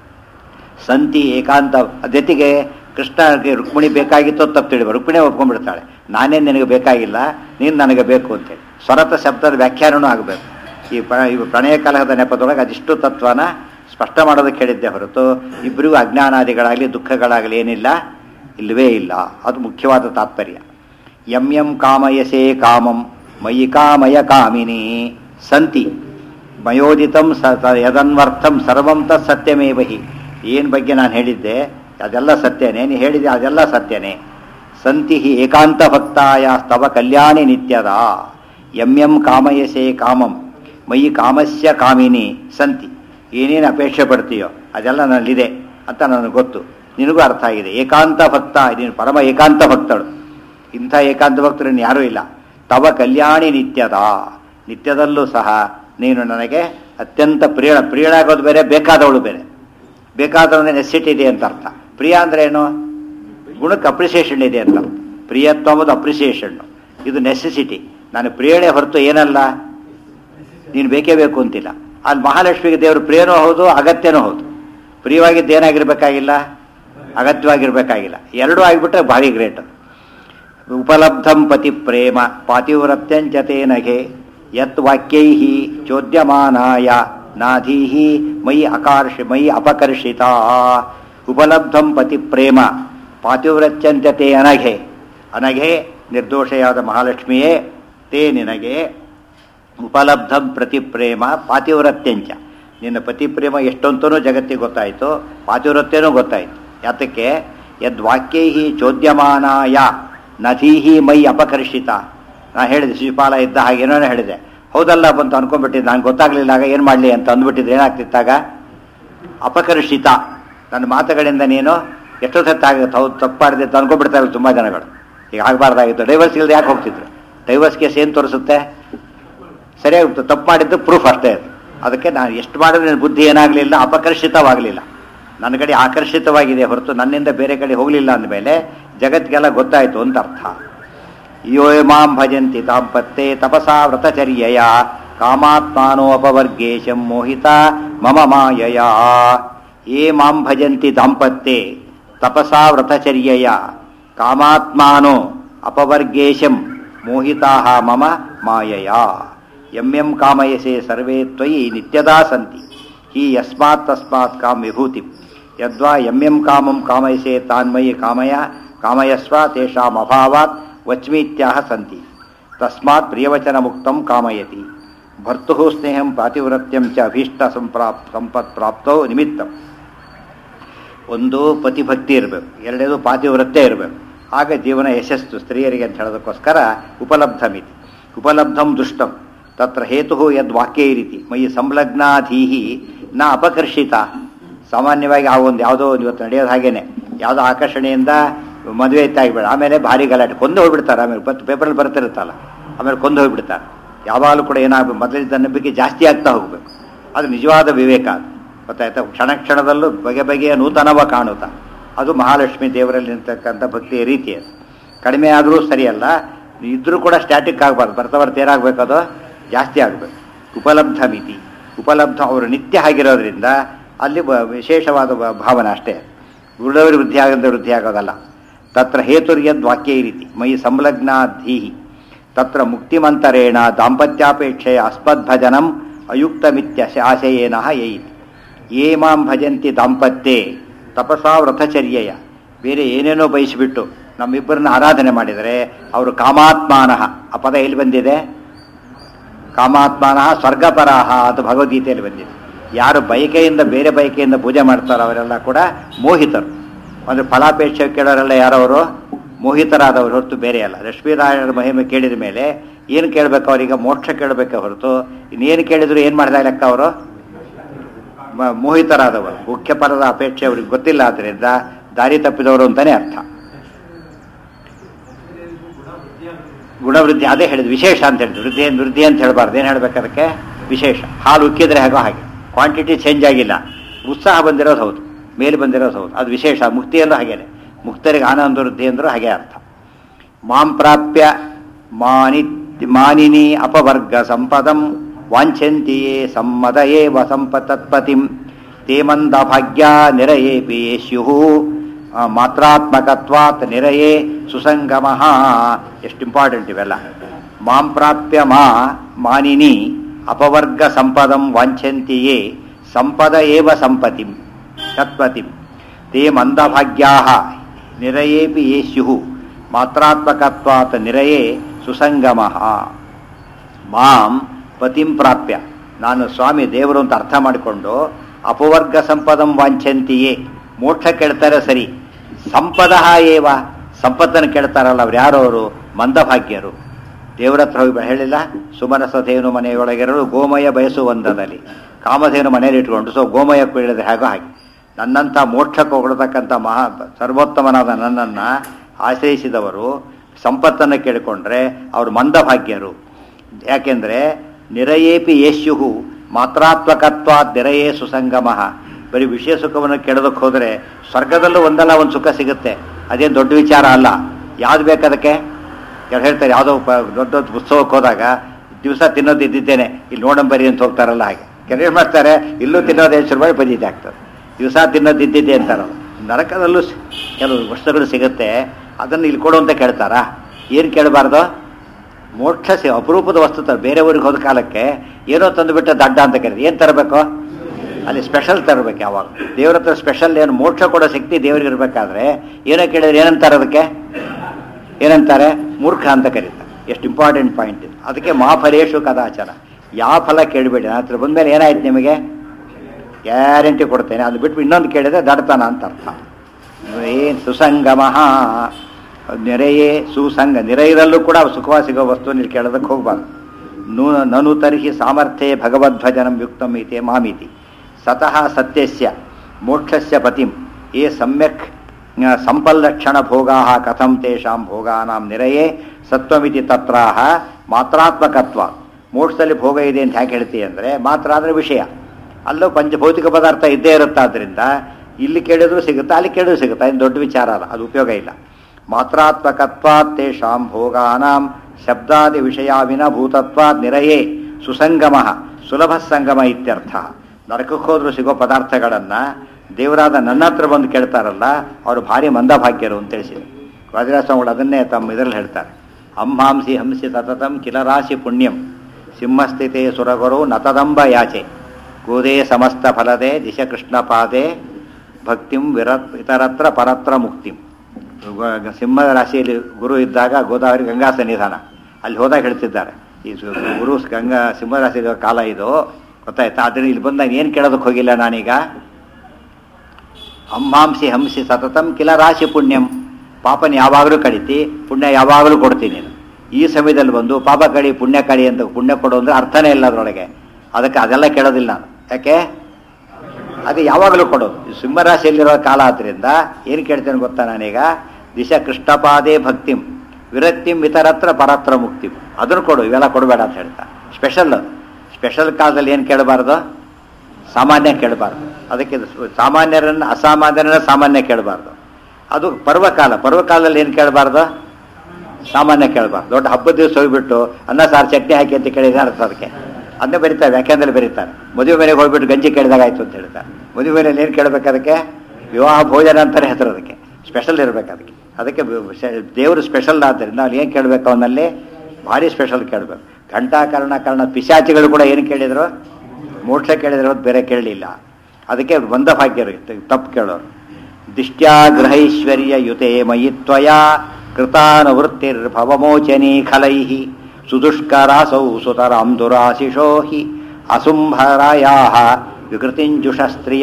ಸಂತಿ ಏಕಾಂತ ಜೊತೆಗೆ ಕೃಷ್ಣಗೆ ರುಕ್ಮಿಣಿ ಬೇಕಾಗಿತ್ತು ಅಂತ ತಪ್ಪು ತಿಳಿಬ ರುಕ್ಮಿಣಿ ಒಪ್ಕೊಂಡ್ಬಿಡ್ತಾಳೆ ನಾನೇ ನಿನಗೆ ಬೇಕಾಗಿಲ್ಲ ನೀನು ನನಗೆ ಬೇಕು ಅಂತೇಳಿ ಸ್ವರತ ಶಬ್ದದ ವ್ಯಾಖ್ಯಾನನೂ ಆಗಬೇಕು ಈ ಪ್ರ ಈ ಪ್ರಣಯ ಕಲಹದ ನೆಪದೊಳಗೆ ಅದಿಷ್ಟು ತತ್ವನ ಸ್ಪಷ್ಟ ಮಾಡೋದಕ್ಕೆ ಹೇಳಿದ್ದೆ ಹೊರತು ಇಬ್ಬರಿಗೂ ಅಜ್ಞಾನಾದಿಗಳಾಗಲಿ ದುಃಖಗಳಾಗಲಿ ಏನಿಲ್ಲ ಇಲ್ಲವೇ ಇಲ್ಲ ಅದು ಮುಖ್ಯವಾದ ತಾತ್ಪರ್ಯ ಯಂ ಯಂ ಕಾಮಯಸೇ ಕಾಮಂ ಮಯಿ ಕಾಮಯ ಕಾಮಿನಿ ಸಂತಿ ಮಯೋದಿತಂ ಸ ತ- ಯದನ್ವರ್ಥಂ ಸರ್ವಂ ತತ್ ಸತ್ಯಮೇವ ಹಿ ಏನು ಬಗ್ಗೆ ನಾನು ಹೇಳಿದ್ದೆ ಅದೆಲ್ಲ ಸತ್ಯನೇ ನೀ ಹೇಳಿದೆ ಅದೆಲ್ಲ ಸತ್ಯನೇ ಸಂತಿ ಹಿ ಏಕಾಂತ ಭಕ್ತಾಯ ಸ್ತವ ಕಲ್ಯಾಣಿ ನಿತ್ಯದ ಎಂ ಎಂ ಕಾಮಯಸೇ ಕಾಮಂ ಮಯಿ ಕಾಮಸ್ಯ ಕಾಮಿನಿ ಸಂತಿ ಏನೇನು ಅಪೇಕ್ಷೆ ಪಡ್ತೀಯೋ ಅದೆಲ್ಲ ನನ್ನಲ್ಲಿದೆ ಅಂತ ನನಗೆ ಗೊತ್ತು ನಿನಗೂ ಅರ್ಥ ಆಗಿದೆ ಏಕಾಂತ ಭಕ್ತ ನೀನು ಪರಮ ಏಕಾಂತ ಭಕ್ತಳು ಇಂಥ ಏಕಾಂತ ಭಕ್ತರು ಇನ್ನು ಯಾರೂ ಇಲ್ಲ ತವ ಕಲ್ಯಾಣಿ ನಿತ್ಯದ ನಿತ್ಯದಲ್ಲೂ ಸಹ ನೀನು ನನಗೆ ಅತ್ಯಂತ ಪ್ರಿಯ ಪ್ರಿಯಳಾಗೋದು ಬೇರೆ ಬೇಕಾದವಳು ಬೇರೆ ಬೇಕಾದವನೇ ನೆಸಿಟಿ ಇದೆ ಅಂತ ಅರ್ಥ ಪ್ರಿಯ ಅಂದ್ರೆ ಏನು ಗುಣಕ್ಕೆ ಅಪ್ರಿಸಿಯೇಷನ್ ಇದೆ ಅಂತ ಅರ್ಥ. ಪ್ರಿಯತ್ವ ಅನ್ನೋದು ಅಪ್ರಿಸಿಯೇಷನ್ ಇದು ನೆಸೆಸಿಟಿ ನಾನು ಪ್ರಿಯಳೇ ಹೊರತು ಏನಲ್ಲ ನೀನು ಬೇಕೇ ಬೇಕು ಅಂತಿಲ್ಲ ಅಲ್ಲಿ ಮಹಾಲಕ್ಷ್ಮಿಗೆ ದೇವರು ಪ್ರಿಯನೂ ಹೌದು ಅಗತ್ಯನೂ ಹೌದು ಪ್ರಿಯವಾಗಿದ್ದು ಏನಾಗಿರ್ಬೇಕಾಗಿಲ್ಲ ಅಗತ್ಯವಾಗಿರ್ಬೇಕಾಗಿಲ್ಲ ಎರಡೂ ಆಗಿಬಿಟ್ರೆ ಭಾರಿ ಗ್ರೇಟ್ ಉಪಲಬ್ಧಂ ಪತಿ ಪ್ರೇಮ ಪಾತಿವ್ರತ್ಯಂಚತೇನಘೆ ಯತ್ ವಾಕ್ಯೈ ಚೋದ್ಯಮಾನಾಯ ನಾಧೀಹಿ ಮಯಿ ಅಕಾರ್ಷ ಮಯಿ ಅಪಕರ್ಷಿತ ಉಪಲಬ್ಧಂ ಪತಿ ಪ್ರೇಮ ಪಾತಿವ್ರತ್ಯಂಚತೆ ಅನಘೆ ಅನಘೆ ನಿರ್ದೋಷೆಯಾದ ಮಹಾಲಕ್ಷ್ಮಿಯೇ ತೇ ನಿನಗೆ ಉಪಲಬ್ಧಂ ಪ್ರತಿ ಪ್ರೇಮ ಪಾತಿವ್ರತ್ಯಂಚ ನಿನ್ನ ಪತಿ ಪ್ರೇಮ ಎಷ್ಟೊಂತನೂ ಜಗತ್ತಿಗೆ ಗೊತ್ತಾಯಿತು ಪಾತಿವ್ರತ್ಯನೂ ಗೊತ್ತಾಯಿತು ಯಾತಕ್ಕೆ ಯದ್ವಾಕ್ಯೈ ಚೋದ್ಯಮಾನಾಯ ನಧೀಹಿ ಮೈ ಅಪಕರ್ಷಿತ ನಾ ಹೇಳಿದೆ ಶಿಶುಪಾಲ ಇದ್ದ ಹಾಗೆ ಏನೋ ಹೇಳಿದೆ ಹೌದಲ್ಲ ಬಂತು ಅನ್ಕೊಂಡ್ಬಿಟ್ಟಿದ್ದೆ ನಾನು ಗೊತ್ತಾಗ್ಲಿಲ್ಲ ಆಗ ಏನು ಮಾಡಲಿ ಅಂತ ಅಂದ್ಬಿಟ್ಟಿದ್ರೆ ಏನಾಗ್ತಿತ್ತಾಗ ಅಪಕರ್ಷಿತ ನನ್ನ ಮಾತುಗಳಿಂದ ನೀನು ಎಷ್ಟೊತ್ತಾಗುತ್ತೆ ಹೌದು ತಪ್ಪಾಡಿದೆ ಅಂತ ಅನ್ಕೊಂಡ್ಬಿಡ್ತಾರೆ ತುಂಬ ಜನಗಳು ಈಗ ಆಗಬಾರ್ದಾಗಿತ್ತು ಡೈವರ್ಸ್ ಇಲ್ಲದೆ ಯಾಕೆ ಹೋಗ್ತಿದ್ರು ಡೈವರ್ಸ್ ಕೇಸ್ ಏನು ತೋರಿಸುತ್ತೆ ಸರಿಯಾಗಿ ತಪ್ಪು ಮಾಡಿದ್ದು ಪ್ರೂಫ್ ಅಷ್ಟೇ ಅದು ಅದಕ್ಕೆ ನಾನು ಎಷ್ಟು ಮಾಡಿದ್ರೆ ನನ್ನ ಬುದ್ಧಿ ಏನಾಗಲಿಲ್ಲ ಅಪಕರ್ಷಿತವಾಗಲಿಲ್ಲ ನನ್ನ ಕಡೆ ಆಕರ್ಷಿತವಾಗಿದೆ ಹೊರತು ನನ್ನಿಂದ ಬೇರೆ ಕಡೆ ಹೋಗಲಿಲ್ಲ ಅಂದಮೇಲೆ ಜಗತ್ತಿಗೆಲ್ಲ ಗೊತ್ತಾಯಿತು ಅಂತ ಅರ್ಥ ಯೋ ಮಾಂ ಭಜಂತಿ ದಾಂಪತ್ಯೆ ತಪಸಾ ವ್ರತಚರ್ಯಯ ಕಾಮಾತ್ಮಾನೋ ಅಪವರ್ಗೇಶಂ ಮೋಹಿತ ಮಮ ಮಾಯಯ ಯೇ ಮಾಂ ಭಜಂತಿ ದಾಂಪತ್ಯೆ ತಪಸಾ ವ್ರತಚರ್ಯಯ ಕಾಮಾತ್ಮಾನೋ ಅಪವರ್ಗೇಶಂ ಮೋಹಿತಾ ಮಮ ಮಾಯಯ ಎಂ ಎಂ ಕಾಮಯಸೆ ಸರ್ವೇ ತ್ವಯಿ ನಿತ್ಯದಾ ಸಂತಿ ಹಿ ಯಸ್ಮಾತ್ ತಸ್ಮಾತ್ ಕಾಮ್ ವಿಭೂತಿ ಯದ್ವಾ ಎಂ ಎಂ ಕಾಮಂ ಕಾಮಯಸೆ ತಾನ್ಮಯಿ ಕಾಮಯ ಕಾಮಯಸ್ವ ತೇಷಾಂ ಅಭಾವಾತ್ ವಚ್ಮೀತ್ಯಾಹ ಸಂತಿ ತಸ್ಮಾತ್ ಪ್ರಿಯವಚನ ಮುಕ್ತಂ ಕಾಮಯತಿ ಭರ್ತು ಸ್ನೇಹಂ ಪಾತಿವ್ರತ್ಯಂ ಚ ಅಭೀಷ್ಟ ಸಂಪ್ರಾಪ್ ಸಂಪತ್ ಪ್ರಾಪ್ತೋ ನಿಮಿತ್ತಂ ಒಂದು ಪತಿಭಕ್ತಿ ಇರಬೇಕು ಎರಡನೇದು ಪಾತಿವ್ರತ್ಯ ಇರಬೇಕು ಆಗ ಜೀವನ ಯಶಸ್ಸು ಸ್ತ್ರೀಯರಿಗೆ ಅಂತ ಹೇಳೋದಕ್ಕೋಸ್ಕರ ಉಪಲಬ್ಧಮಿತಿ ಉಪಲಬ್ಧಂ ದುಷ್ಟಂ ತತ್ರ ಹೇತು ಯದ್ ವಾಕ್ಯ ಈ ರೀತಿ ಮೈ ಸಂಲಗ್ನಾಧೀಹಿ ನ ಅಪಕರ್ಷಿತ ಸಾಮಾನ್ಯವಾಗಿ ಆ ಒಂದು ಯಾವುದೋ ಒಂದು ಇವತ್ತು ನಡೆಯೋದು ಹಾಗೇನೆ ಯಾವುದೋ ಆಕರ್ಷಣೆಯಿಂದ ಮದುವೆ ಇತ್ತಾಗಿಬೇಡ ಆಮೇಲೆ ಭಾರಿ ಗಲಾಟೆ ಕೊಂದು ಹೋಗ್ಬಿಡ್ತಾರೆ ಆಮೇಲೆ ಬತ್ ಪೇಪರಲ್ಲಿ ಬರ್ತಿರುತ್ತಲ್ಲ ಆಮೇಲೆ ಕೊಂದು ಹೋಗ್ಬಿಡ್ತಾರೆ ಯಾವಾಗಲೂ ಕೂಡ ಏನಾಗಬೇಕು ಮೊದಲಿದ್ದ ನಂಬಿಕೆ ಜಾಸ್ತಿ ಆಗ್ತಾ ಹೋಗಬೇಕು ಅದು ನಿಜವಾದ ವಿವೇಕ ಅದು ಗೊತ್ತಾಯ್ತಾ ಕ್ಷಣ ಕ್ಷಣದಲ್ಲೂ ಬಗೆ ಬಗೆಯ ನೂತನವ ಕಾಣುತ್ತಾ ಅದು ಮಹಾಲಕ್ಷ್ಮಿ ದೇವರಲ್ಲಿ ನಿಂತಕ್ಕಂಥ ಭಕ್ತಿಯ ರೀತಿ ಅದು ಕಡಿಮೆ ಆದರೂ ಸರಿಯಲ್ಲ ಇದ್ರೂ ಕೂಡ ಸ್ಟ್ಯಾಟಿಕ್ ಆಗಬಾರ್ದು ಬರ್ತಾ ಬರ್ತಾ ಏನಾಗಬೇಕದು ಜಾಸ್ತಿ ಆಗಬೇಕು ಉಪಲಬ್ಧ ಮಿತಿ ಉಪಲಬ್ಧ ಅವರು ನಿತ್ಯ ಆಗಿರೋದ್ರಿಂದ ಅಲ್ಲಿ ಬ- ವಿಶೇಷವಾದ ಬ- ಭಾವನೆ ಅಷ್ಟೇ ಗುರುಡವರು ವೃದ್ಧಿ ಆಗದ ವೃದ್ಧಿ ಆಗೋದಲ್ಲ ತತ್ರ ಹೇತುರ್ಯದ್ ವಾಕ್ಯ ಈ ರೀತಿ ಮೈ ಸಂಲಗ್ನಾಧೀಹಿ ತತ್ರ ಮುಕ್ತಿಮಂತರೇಣ ದಾಂಪತ್ಯಾಪೇಕ್ಷೆಯ ಅಸ್ಮದ್ಭಜನಂ ಅಯುಕ್ತಮಿತ್ಯ ಆಶಯೇನ ಯೈತಿ ಯೇ ಮಾಂ ಭಜಂತಿ ದಾಂಪತ್ಯೆ ತಪಸಾ ವ್ರತಚರ್ಯೆಯ ಬೇರೆ ಏನೇನೋ ಬಯಸಿಬಿಟ್ಟು ನಮ್ಮಿಬ್ಬರನ್ನ ಆರಾಧನೆ ಮಾಡಿದರೆ ಅವರು ಕಾಮಾತ್ಮಾನಃ ಆ ಪದ ಎಲ್ಲಿ ಬಂದಿದೆ ಕಾಮಾತ್ಮಾನಃ ಸ್ವರ್ಗಪರಾಹ ಅದು ಭಗವದ್ಗೀತೆಯಲ್ಲಿ ಬಂದಿದೆ ಯಾರು ಬಯಕೆಯಿಂದ ಬೇರೆ ಬಯಕೆಯಿಂದ ಪೂಜೆ ಮಾಡ್ತಾರೋ ಅವರೆಲ್ಲ ಕೂಡ ಮೋಹಿತರು ಅಂದರೆ ಫಲಾಪೇಕ್ಷೆ ಕೇಳೋರೆಲ್ಲ ಯಾರವರು ಮೋಹಿತರಾದವರು ಹೊರತು ಬೇರೆ ಅಲ್ಲ ಲಕ್ಷ್ಮೀನಾರಾಯಣರ ಮಹಿಮೆ ಕೇಳಿದ ಮೇಲೆ ಏನು ಕೇಳಬೇಕು ಅವರೀಗ ಮೋಕ್ಷ ಕೇಳಬೇಕೆ ಹೊರತು ಇನ್ನೇನು ಕೇಳಿದ್ರು ಏನು ಮಾಡಿದ ಲೆಕ್ಕ ಅವರು ಮ- ಮೋಹಿತರಾದವರು ಮುಖ್ಯ ಪದದ ಅಪೇಕ್ಷೆ ಅವ್ರಿಗೆ ಗೊತ್ತಿಲ್ಲ ಆದ್ದರಿಂದ ದಾರಿ ತಪ್ಪಿದವರು ಅಂತಾನೆ ಅರ್ಥ ಗುಣವೃದ್ಧಿ ಅದೇ ಹೇಳಿದ್ರು ವಿಶೇಷ ಅಂತ ಹೇಳಿದ್ರು ವೃದ್ಧಿ ವೃದ್ಧಿ ಅಂತ ಹೇಳಬಾರ್ದು ಏನು ಹೇಳ್ಬೇಕು ಅದಕ್ಕೆ ವಿಶೇಷ ಹಾಲು ಉಕ್ಕಿದ್ರೆ ಹೇಗೋ ಹಾಗೆ ಕ್ವಾಂಟಿಟಿ ಚೇಂಜ್ ಆಗಿಲ್ಲ ಉತ್ಸಾಹ ಬಂದಿರೋದು ಹೌದು ಮೇಲೆ ಬಂದಿರೋದು ಹೌದು ಅದು ವಿಶೇಷ ಮುಕ್ತಿಯಲ್ಲೂ ಹಾಗೇನೆ ಮುಕ್ತರಿಗೆ ಆನಂದ ವೃದ್ಧಿ ಅಂದರೂ ಹಾಗೆ ಅರ್ಥ ಮಾಂ ಪ್ರಾಪ್ಯ ಮಾನಿ ಮಾನಿನಿ ಅಪವರ್ಗ ಸಂಪದಂ ವಾಂಛಂತಿಯೇ ಸಮ್ಮದ ಏವ ಸಂಪತತ್ಪತಿಂ ತೇ ಮಂದ ಭಾಗ್ಯ ನಿರಯೇಪಿ ಯೇಷ್ಯು ಮಾತ್ರಾತ್ಮಕತ್ವಾತ್ ನಿರಯೇ ಸುಸಂಗಮಃ ಎಷ್ಟು ಇಂಪಾರ್ಟೆಂಟ್ ಇವೆಲ್ಲ ಮಾಂ ಪ್ರಾಪ್ಯ ಮಾ ಮಾನಿನಿ ಅಪವರ್ಗ ಸಂಪದಂ ವಾಂಛಂತಿಯೇ ಸಂಪದ ಏವ ಸಂಪತಿಂ ತತ್ಪತಿಂ ತೇ ಮಂದಭಾಗ್ಯಾ ನಿರಯೇಪಿ ಯೇ ಸ್ಯು ಮಾತ್ರಾತ್ಮಕತ್ವಾತ್ ನಿರಯೇ ಸುಸಂಗಮ ಮಾಂ ಪತಿಂ ಪ್ರಾಪ್ಯ ನಾನು ಸ್ವಾಮಿ ದೇವರು ಅಂತ ಅರ್ಥ ಮಾಡಿಕೊಂಡು ಅಪವರ್ಗ ಸಂಪದಂ ವಾಂಛಂತಿಯೇ ಮೋಕ್ಷ ಕೇಳ್ತಾರೆ ಸರಿ ಸಂಪದ ಏವ ಸಂಪತ್ತನ್ನು ಕೇಳ್ತಾರಲ್ಲ ಅವ್ರು ಯಾರು ಅವರು ಮಂದಭಾಗ್ಯರು ದೇವರ ಹತ್ರ ಹೋಗಿ ಹೇಳಿಲ್ಲ ಸುಮನಸಧೇನು ಮನೆಯೊಳಗಿರಲು ಗೋಮಯ ಬಯಸುವಂದದಲ್ಲಿ ಕಾಮಧೇನು ಮನೆಯಲ್ಲಿ ಇಟ್ಕೊಂಡು ಸೊ ಗೋಮಯ ಹೇಳಿದ್ರೆ ಹಾಗೋ ಹಾಗೆ ನನ್ನಂಥ ಮೋಕ್ಷಕ್ಕೆ ಹೊಗಡತಕ್ಕಂಥ ಮಹಾ ಸರ್ವೋತ್ತಮನಾದ ನನ್ನನ್ನು ಆಶ್ರಯಿಸಿದವರು ಸಂಪತ್ತನ್ನು ಕೇಳಿಕೊಂಡ್ರೆ ಅವರು ಮಂದಭಾಗ್ಯರು ಯಾಕೆಂದರೆ ನಿರಯೇಪಿ ಯೇಷ್ಯು ಮಾತ್ರಾತ್ಮಕತ್ವ ನಿರಯೇ ಸುಸಂಗಮ ಬರೀ ವಿಷಯ ಸುಖವನ್ನು ಕೆಡೋದಕ್ಕೆ ಹೋದರೆ ಸ್ವರ್ಗದಲ್ಲೂ ಒಂದಲ್ಲ ಒಂದು ಸುಖ ಸಿಗುತ್ತೆ ಅದೇನು ದೊಡ್ಡ ವಿಚಾರ ಅಲ್ಲ ಯಾವ್ದು ಬೇಕದಕ್ಕೆ ಯಾರು ಹೇಳ್ತಾರೆ ಯಾವುದೋ ಪ ದೊಡ್ಡ ದೊಡ್ಡ ಉತ್ಸವಕ್ಕೆ ಹೋದಾಗ ದಿವಸ ತಿನ್ನೋದು ಇದ್ದಿದ್ದೇನೆ ಇಲ್ಲಿ ನೋಡಂಬರಿ ಅಂತ ಹೋಗ್ತಾರಲ್ಲ ಹಾಗೆ ಕೆಲವು ಏನು ಮಾಡ್ತಾರೆ ಇಲ್ಲೂ ತಿನ್ನೋದು ಎಷ್ಟು ರೂಪಾಯಿ ಬಂದಿದ್ದೆ ಆಗ್ತದೆ ದಿವಸ ತಿನ್ನೋದು ಇದ್ದಿದ್ದೆ ಅಂತಾರಲ್ಲ ನರಕದಲ್ಲೂ ಸ್- ಕೆಲವು ವಸ್ತುಗಳು ಸಿಗುತ್ತೆ ಅದನ್ನು ಇಲ್ಲಿ ಕೊಡು ಅಂತ ಕೇಳ್ತಾರಾ ಏನು ಕೇಳಬಾರ್ದು ಮೋಕ್ಷ ಸಿ ಅಪರೂಪದ ವಸ್ತು ತರ ಬೇರೆ ಊರಿಗೆ ಹೋದ ಕಾಲಕ್ಕೆ ಏನೋ ತಂದುಬಿಟ್ಟು ದಡ್ಡ ಅಂತ ಕರೀತಾರೆ ಏನು ತರಬೇಕು ಅಲ್ಲಿ ಸ್ಪೆಷಲ್ ತರಬೇಕು ಯಾವಾಗ ದೇವ್ರ ಹತ್ರ ಸ್ಪೆಷಲ್ ಏನು ಮೋಕ್ಷ ಕೊಡೋ ಶಕ್ತಿ ದೇವ್ರಿಗೆ ಇರಬೇಕಾದ್ರೆ ಏನೋ ಕೇಳಿದ್ರೆ ಏನಂತಾರೆ ಅದಕ್ಕೆ ಏನಂತಾರೆ ಮೂರ್ಖ ಅಂತ ಕರೀತಾರೆ ಎಷ್ಟು ಇಂಪಾರ್ಟೆಂಟ್ ಪಾಯಿಂಟ್ ಇದು ಅದಕ್ಕೆ ಮಾಫಲೇಶು ಕದಾಚಾರ ಯಾವ ಫಲ ಕೇಳಬೇಡಿ ನನ್ನ ಹತ್ರ ಬಂದಮೇಲೆ ಏನಾಯ್ತು ನಿಮಗೆ ಗ್ಯಾರಂಟಿ ಕೊಡ್ತೇನೆ ಅದು ಬಿಟ್ಟು ಇನ್ನೊಂದು ಕೇಳಿದ್ರೆ ದಡ್ತಾನ ಅಂತ ಅರ್ಥ ಏನು ಸುಸಂಗಮ ನೆರೆಯೇ ಸುಸಂಗ ನೆರೆಯರಲ್ಲೂ ಕೂಡ ಸುಖವಾಗಿ ಸಿಗೋ ವಸ್ತು ನೀವು ಕೇಳೋದಕ್ಕೆ ಹೋಗ್ಬಾರ್ದು ನೂ ನನು ತರ್ಹಿ ಸಾಮರ್ಥ್ಯೆ ಭಗವದ್ಭಜನಂ ಯುಕ್ತಂ ಇತಿ ಮಾಮಿತಿ ಸತಃ ಸತ್ಯಸ್ಯ ಮೋಕ್ಷಸ್ಯ ಪತಿಂ ಯೇ ಸಮ್ಯಕ್ ಆ, ಸಂಪಲ್ಲಕ್ಷಣ ಭೋಗಾ ಕಥಂ ತೇಷಾಂ ಭೋಗಾನಾಂ ನಿರಯೇ ಸತ್ವಮಿತಿ ತತ್ರಾಹ ಮಾತ್ರಾತ್ಮಕತ್ವ ಮೋಕ್ಷದಲ್ಲಿ ಭೋಗ ಇದೆ ಅಂತ ಯಾಕೆ ಹೇಳ್ತೀವಿ ಅಂದರೆ ಮಾತ್ರ ಅಂದರೆ ವಿಷಯ ಅಲ್ಲೂ ಪಂಚಭೌತಿಕ ಪದಾರ್ಥ ಇದ್ದೇ ಇರುತ್ತಾದ್ರಿಂದ ಇಲ್ಲಿ ಕೇಳಿದ್ರು ಸಿಗುತ್ತಾ ಅಲ್ಲಿ ಕೇಳಿದ್ರು ಸಿಗುತ್ತಾ ಏನು ದೊಡ್ಡ ವಿಚಾರ ಅಲ್ಲ ಅದು ಉಪಯೋಗ ಇಲ್ಲ ಮಾತ್ರಾತ್ಮಕತ್ವಾತ್ ತೇಷಾಂ ಭೋಗಾನಾಂ ಶಬ್ದಾದಿ ವಿಷಯಾವಿನ ಭೂತತ್ವಾತ್ ನಿರಯೇ ಸುಸಂಗಮ ಸುಲಭ ಸಂಗಮ ಇತ್ಯರ್ಥ ನರಕಕ್ಕೆ ಹೋದ್ರೂ ಸಿಗೋ ಪದಾರ್ಥಗಳನ್ನು ದೇವರಾದ ನನ್ನ ಹತ್ರ ಬಂದು ಕೇಳ್ತಾರಲ್ಲ ಅವರು ಭಾರಿ ಮಂದಭಾಗ್ಯರು ಅಂತ ತಿಳಿಸಿದೆ ವಾದಿರಾಸ್ವಾಮಿಗಳು ಅದನ್ನೇ ತಮ್ಮ ಇದರಲ್ಲಿ ಹೇಳ್ತಾರೆ ಅಂಹಾಂಸಿ ಹಂಸಿ ಸತತಂ ಕಿಲರಾಶಿ ಪುಣ್ಯಂ ಸಿಂಹಸ್ಥಿತೆ ಸುರಗರು ನತದಂಬ ಯಾಚೆ ಗೋದೇ ಸಮಸ್ತ ಫಲದೆ ದಿಶ ಕೃಷ್ಣ ಪಾದೆ ಭಕ್ತಿಂ ವಿರ ಇತರತ್ರ ಪರತ್ರ ಮುಕ್ತಿಂ ಗ- ಸಿಂಹ ರಾಶಿಯಲ್ಲಿ ಗುರು ಇದ್ದಾಗ ಗೋದಾವರಿ ಗಂಗಾ ಸನ್ನಿಧಾನ ಅಲ್ಲಿ ಹೋದಾಗ ಹೇಳ್ತಿದ್ದಾರೆ ಈ ಸು- ಗುರು ಗಂಗಾ ಸಿಂಹ ರಾಶಿ ಇರೋ ಕಾಲ ಇದು ಗೊತ್ತಾಯ್ತಾ ಅದನ್ನ ಇಲ್ಲಿ ಬಂದಾಗ ಏನು ಕೇಳೋದಕ್ಕೆ ಹೋಗಿಲ್ಲ ನಾನೀಗ ಅಂಹಾಂಸಿ ಹಂಸಿ ಸತತಂ ಕಿಲ ರಾಶಿ ಪುಣ್ಯಂ ಪಾಪನ ಯಾವಾಗಲೂ ಕಡಿತಿ ಪುಣ್ಯ ಯಾವಾಗಲೂ ಕೊಡ್ತೀನಿ ನೀನು ಈ ಸಮಯದಲ್ಲಿ ಬಂದು ಪಾಪ ಕಡಿ ಪುಣ್ಯ ಕಡಿ ಅಂತ ಪುಣ್ಯ ಕೊಡು ಅಂದ್ರೆ ಅರ್ಥನೇ ಇಲ್ಲ ಅದರೊಳಗೆ ಅದಕ್ಕೆ ಅದೆಲ್ಲ ಕೇಳೋದಿಲ್ಲ ನಾನು ಯಾಕೆ ಅದು ಯಾವಾಗಲೂ ಕೊಡೋದು ಈ ಸಿಂಹರಾಶಿಯಲ್ಲಿರೋ ಕಾಲ ಆದ್ರಿಂದ ಏನು ಕೇಳ್ತೇನೆ ಗೊತ್ತಾ ನಾನೀಗ ದಿಶ ಕೃಷ್ಣಪಾದೇ ಭಕ್ತಿಂ ವಿರಕ್ತಿಂ ಇತರತ್ರ ಪರತ್ರ ಮುಕ್ತಿಂ ಅದನ್ನು ಕೊಡು ಇವೆಲ್ಲ ಕೊಡಬೇಡ ಅಂತ ಹೇಳ್ತಾ ಸ್ಪೆಷಲ್ ಸ್ಪೆಷಲ್ ಕಾಲದಲ್ಲಿ ಏನು ಕೇಳಬಾರ್ದು ಸಾಮಾನ್ಯ ಕೇಳಬಾರ್ದು ಅದಕ್ಕೆ ಇದು ಸು- ಸಾಮಾನ್ಯರನ್ನು ಅಸಾಮಾನ್ಯರನ್ನ ಸಾಮಾನ್ಯ ಕೇಳಬಾರ್ದು ಅದು ಪರ್ವಕಾಲ ಪರ್ವಕಾಲದಲ್ಲಿ ಏನು ಕೇಳಬಾರ್ದು ಸಾಮಾನ್ಯ ಕೇಳಬಾರ್ದು ದೊಡ್ಡ ಹಬ್ಬದ ದಿವಸ ಹೋಗ್ಬಿಟ್ಟು ಅನ್ನ ಸಾರು ಚಟ್ನಿ ಹಾಕಿ ಅಂತ ಕೇಳಿದ್ರೆ ಅರ್ಥ ಅದಕ್ಕೆ ಅದನ್ನೇ ಬರೀತಾರೆ ವ್ಯಾಖ್ಯಾನದಲ್ಲಿ ಬರೀತಾರೆ ಮದುವೆ ಮನೆಗೆ ಹೋಗ್ಬಿಟ್ಟು ಗಂಜಿ ಕೇಳಿದಾಗ ಆಯ್ತು ಅಂತ ಹೇಳ್ತಾರೆ ಮದುವೆ ಮನೆಯಲ್ಲಿ ಏನು ಕೇಳಬೇಕು ಅದಕ್ಕೆ ವಿವಾಹ ಭೋಜನ ಅಂತಾರೆ ಹೆಸರು ಅದಕ್ಕೆ ಸ್ಪೆಷಲ್ ಇರಬೇಕು ಅದಕ್ಕೆ ಅದಕ್ಕೆ ವಿ- ಶ- ದೇವರು ಸ್ಪೆಷಲ್ ಆದ್ದರಿಂದ ಅಲ್ಲಿ ಏನು ಕೇಳಬೇಕು ಅವನಲ್ಲಿ ಭಾರಿ ಸ್ಪೆಷಲ್ ಕೇಳಬೇಕು ಘಂಟಾಕರಣ ಕಾರಣ ಪಿಶಾಚಿಗಳು ಕೂಡ ಏನು ಕೇಳಿದ್ರು ಮೋಕ್ಷ ಕೇಳಿದ್ರೆ ಹೊರ್ತು ಬೇರೆ ಕೇಳಲಿಲ್ಲ ಅದಕ್ಕೆ ಬಂದ ಭಾಗ್ಯರು ತಪ್ಪು ಕೇಳೋರು ದಿಷ್ಟ್ಯಾ ಗೃಹೈಶ್ವರ್ಯ ಯುತೆ ಮಯಿ ತ್ವಯಾ ಕೃತಾನುವೃತ್ತಿರ್ಭವಮೋಚನೀ ಖಲೈ ಸುದುಷ್ಕರಾಸೌ ಸುತರಾಂ ದುರಾಶಿಷೋ ಹಿ ಅಸುಂಭರಾಯಾ ವಿಕೃತಿಂಜುಷ ಸ್ತ್ರಿಯ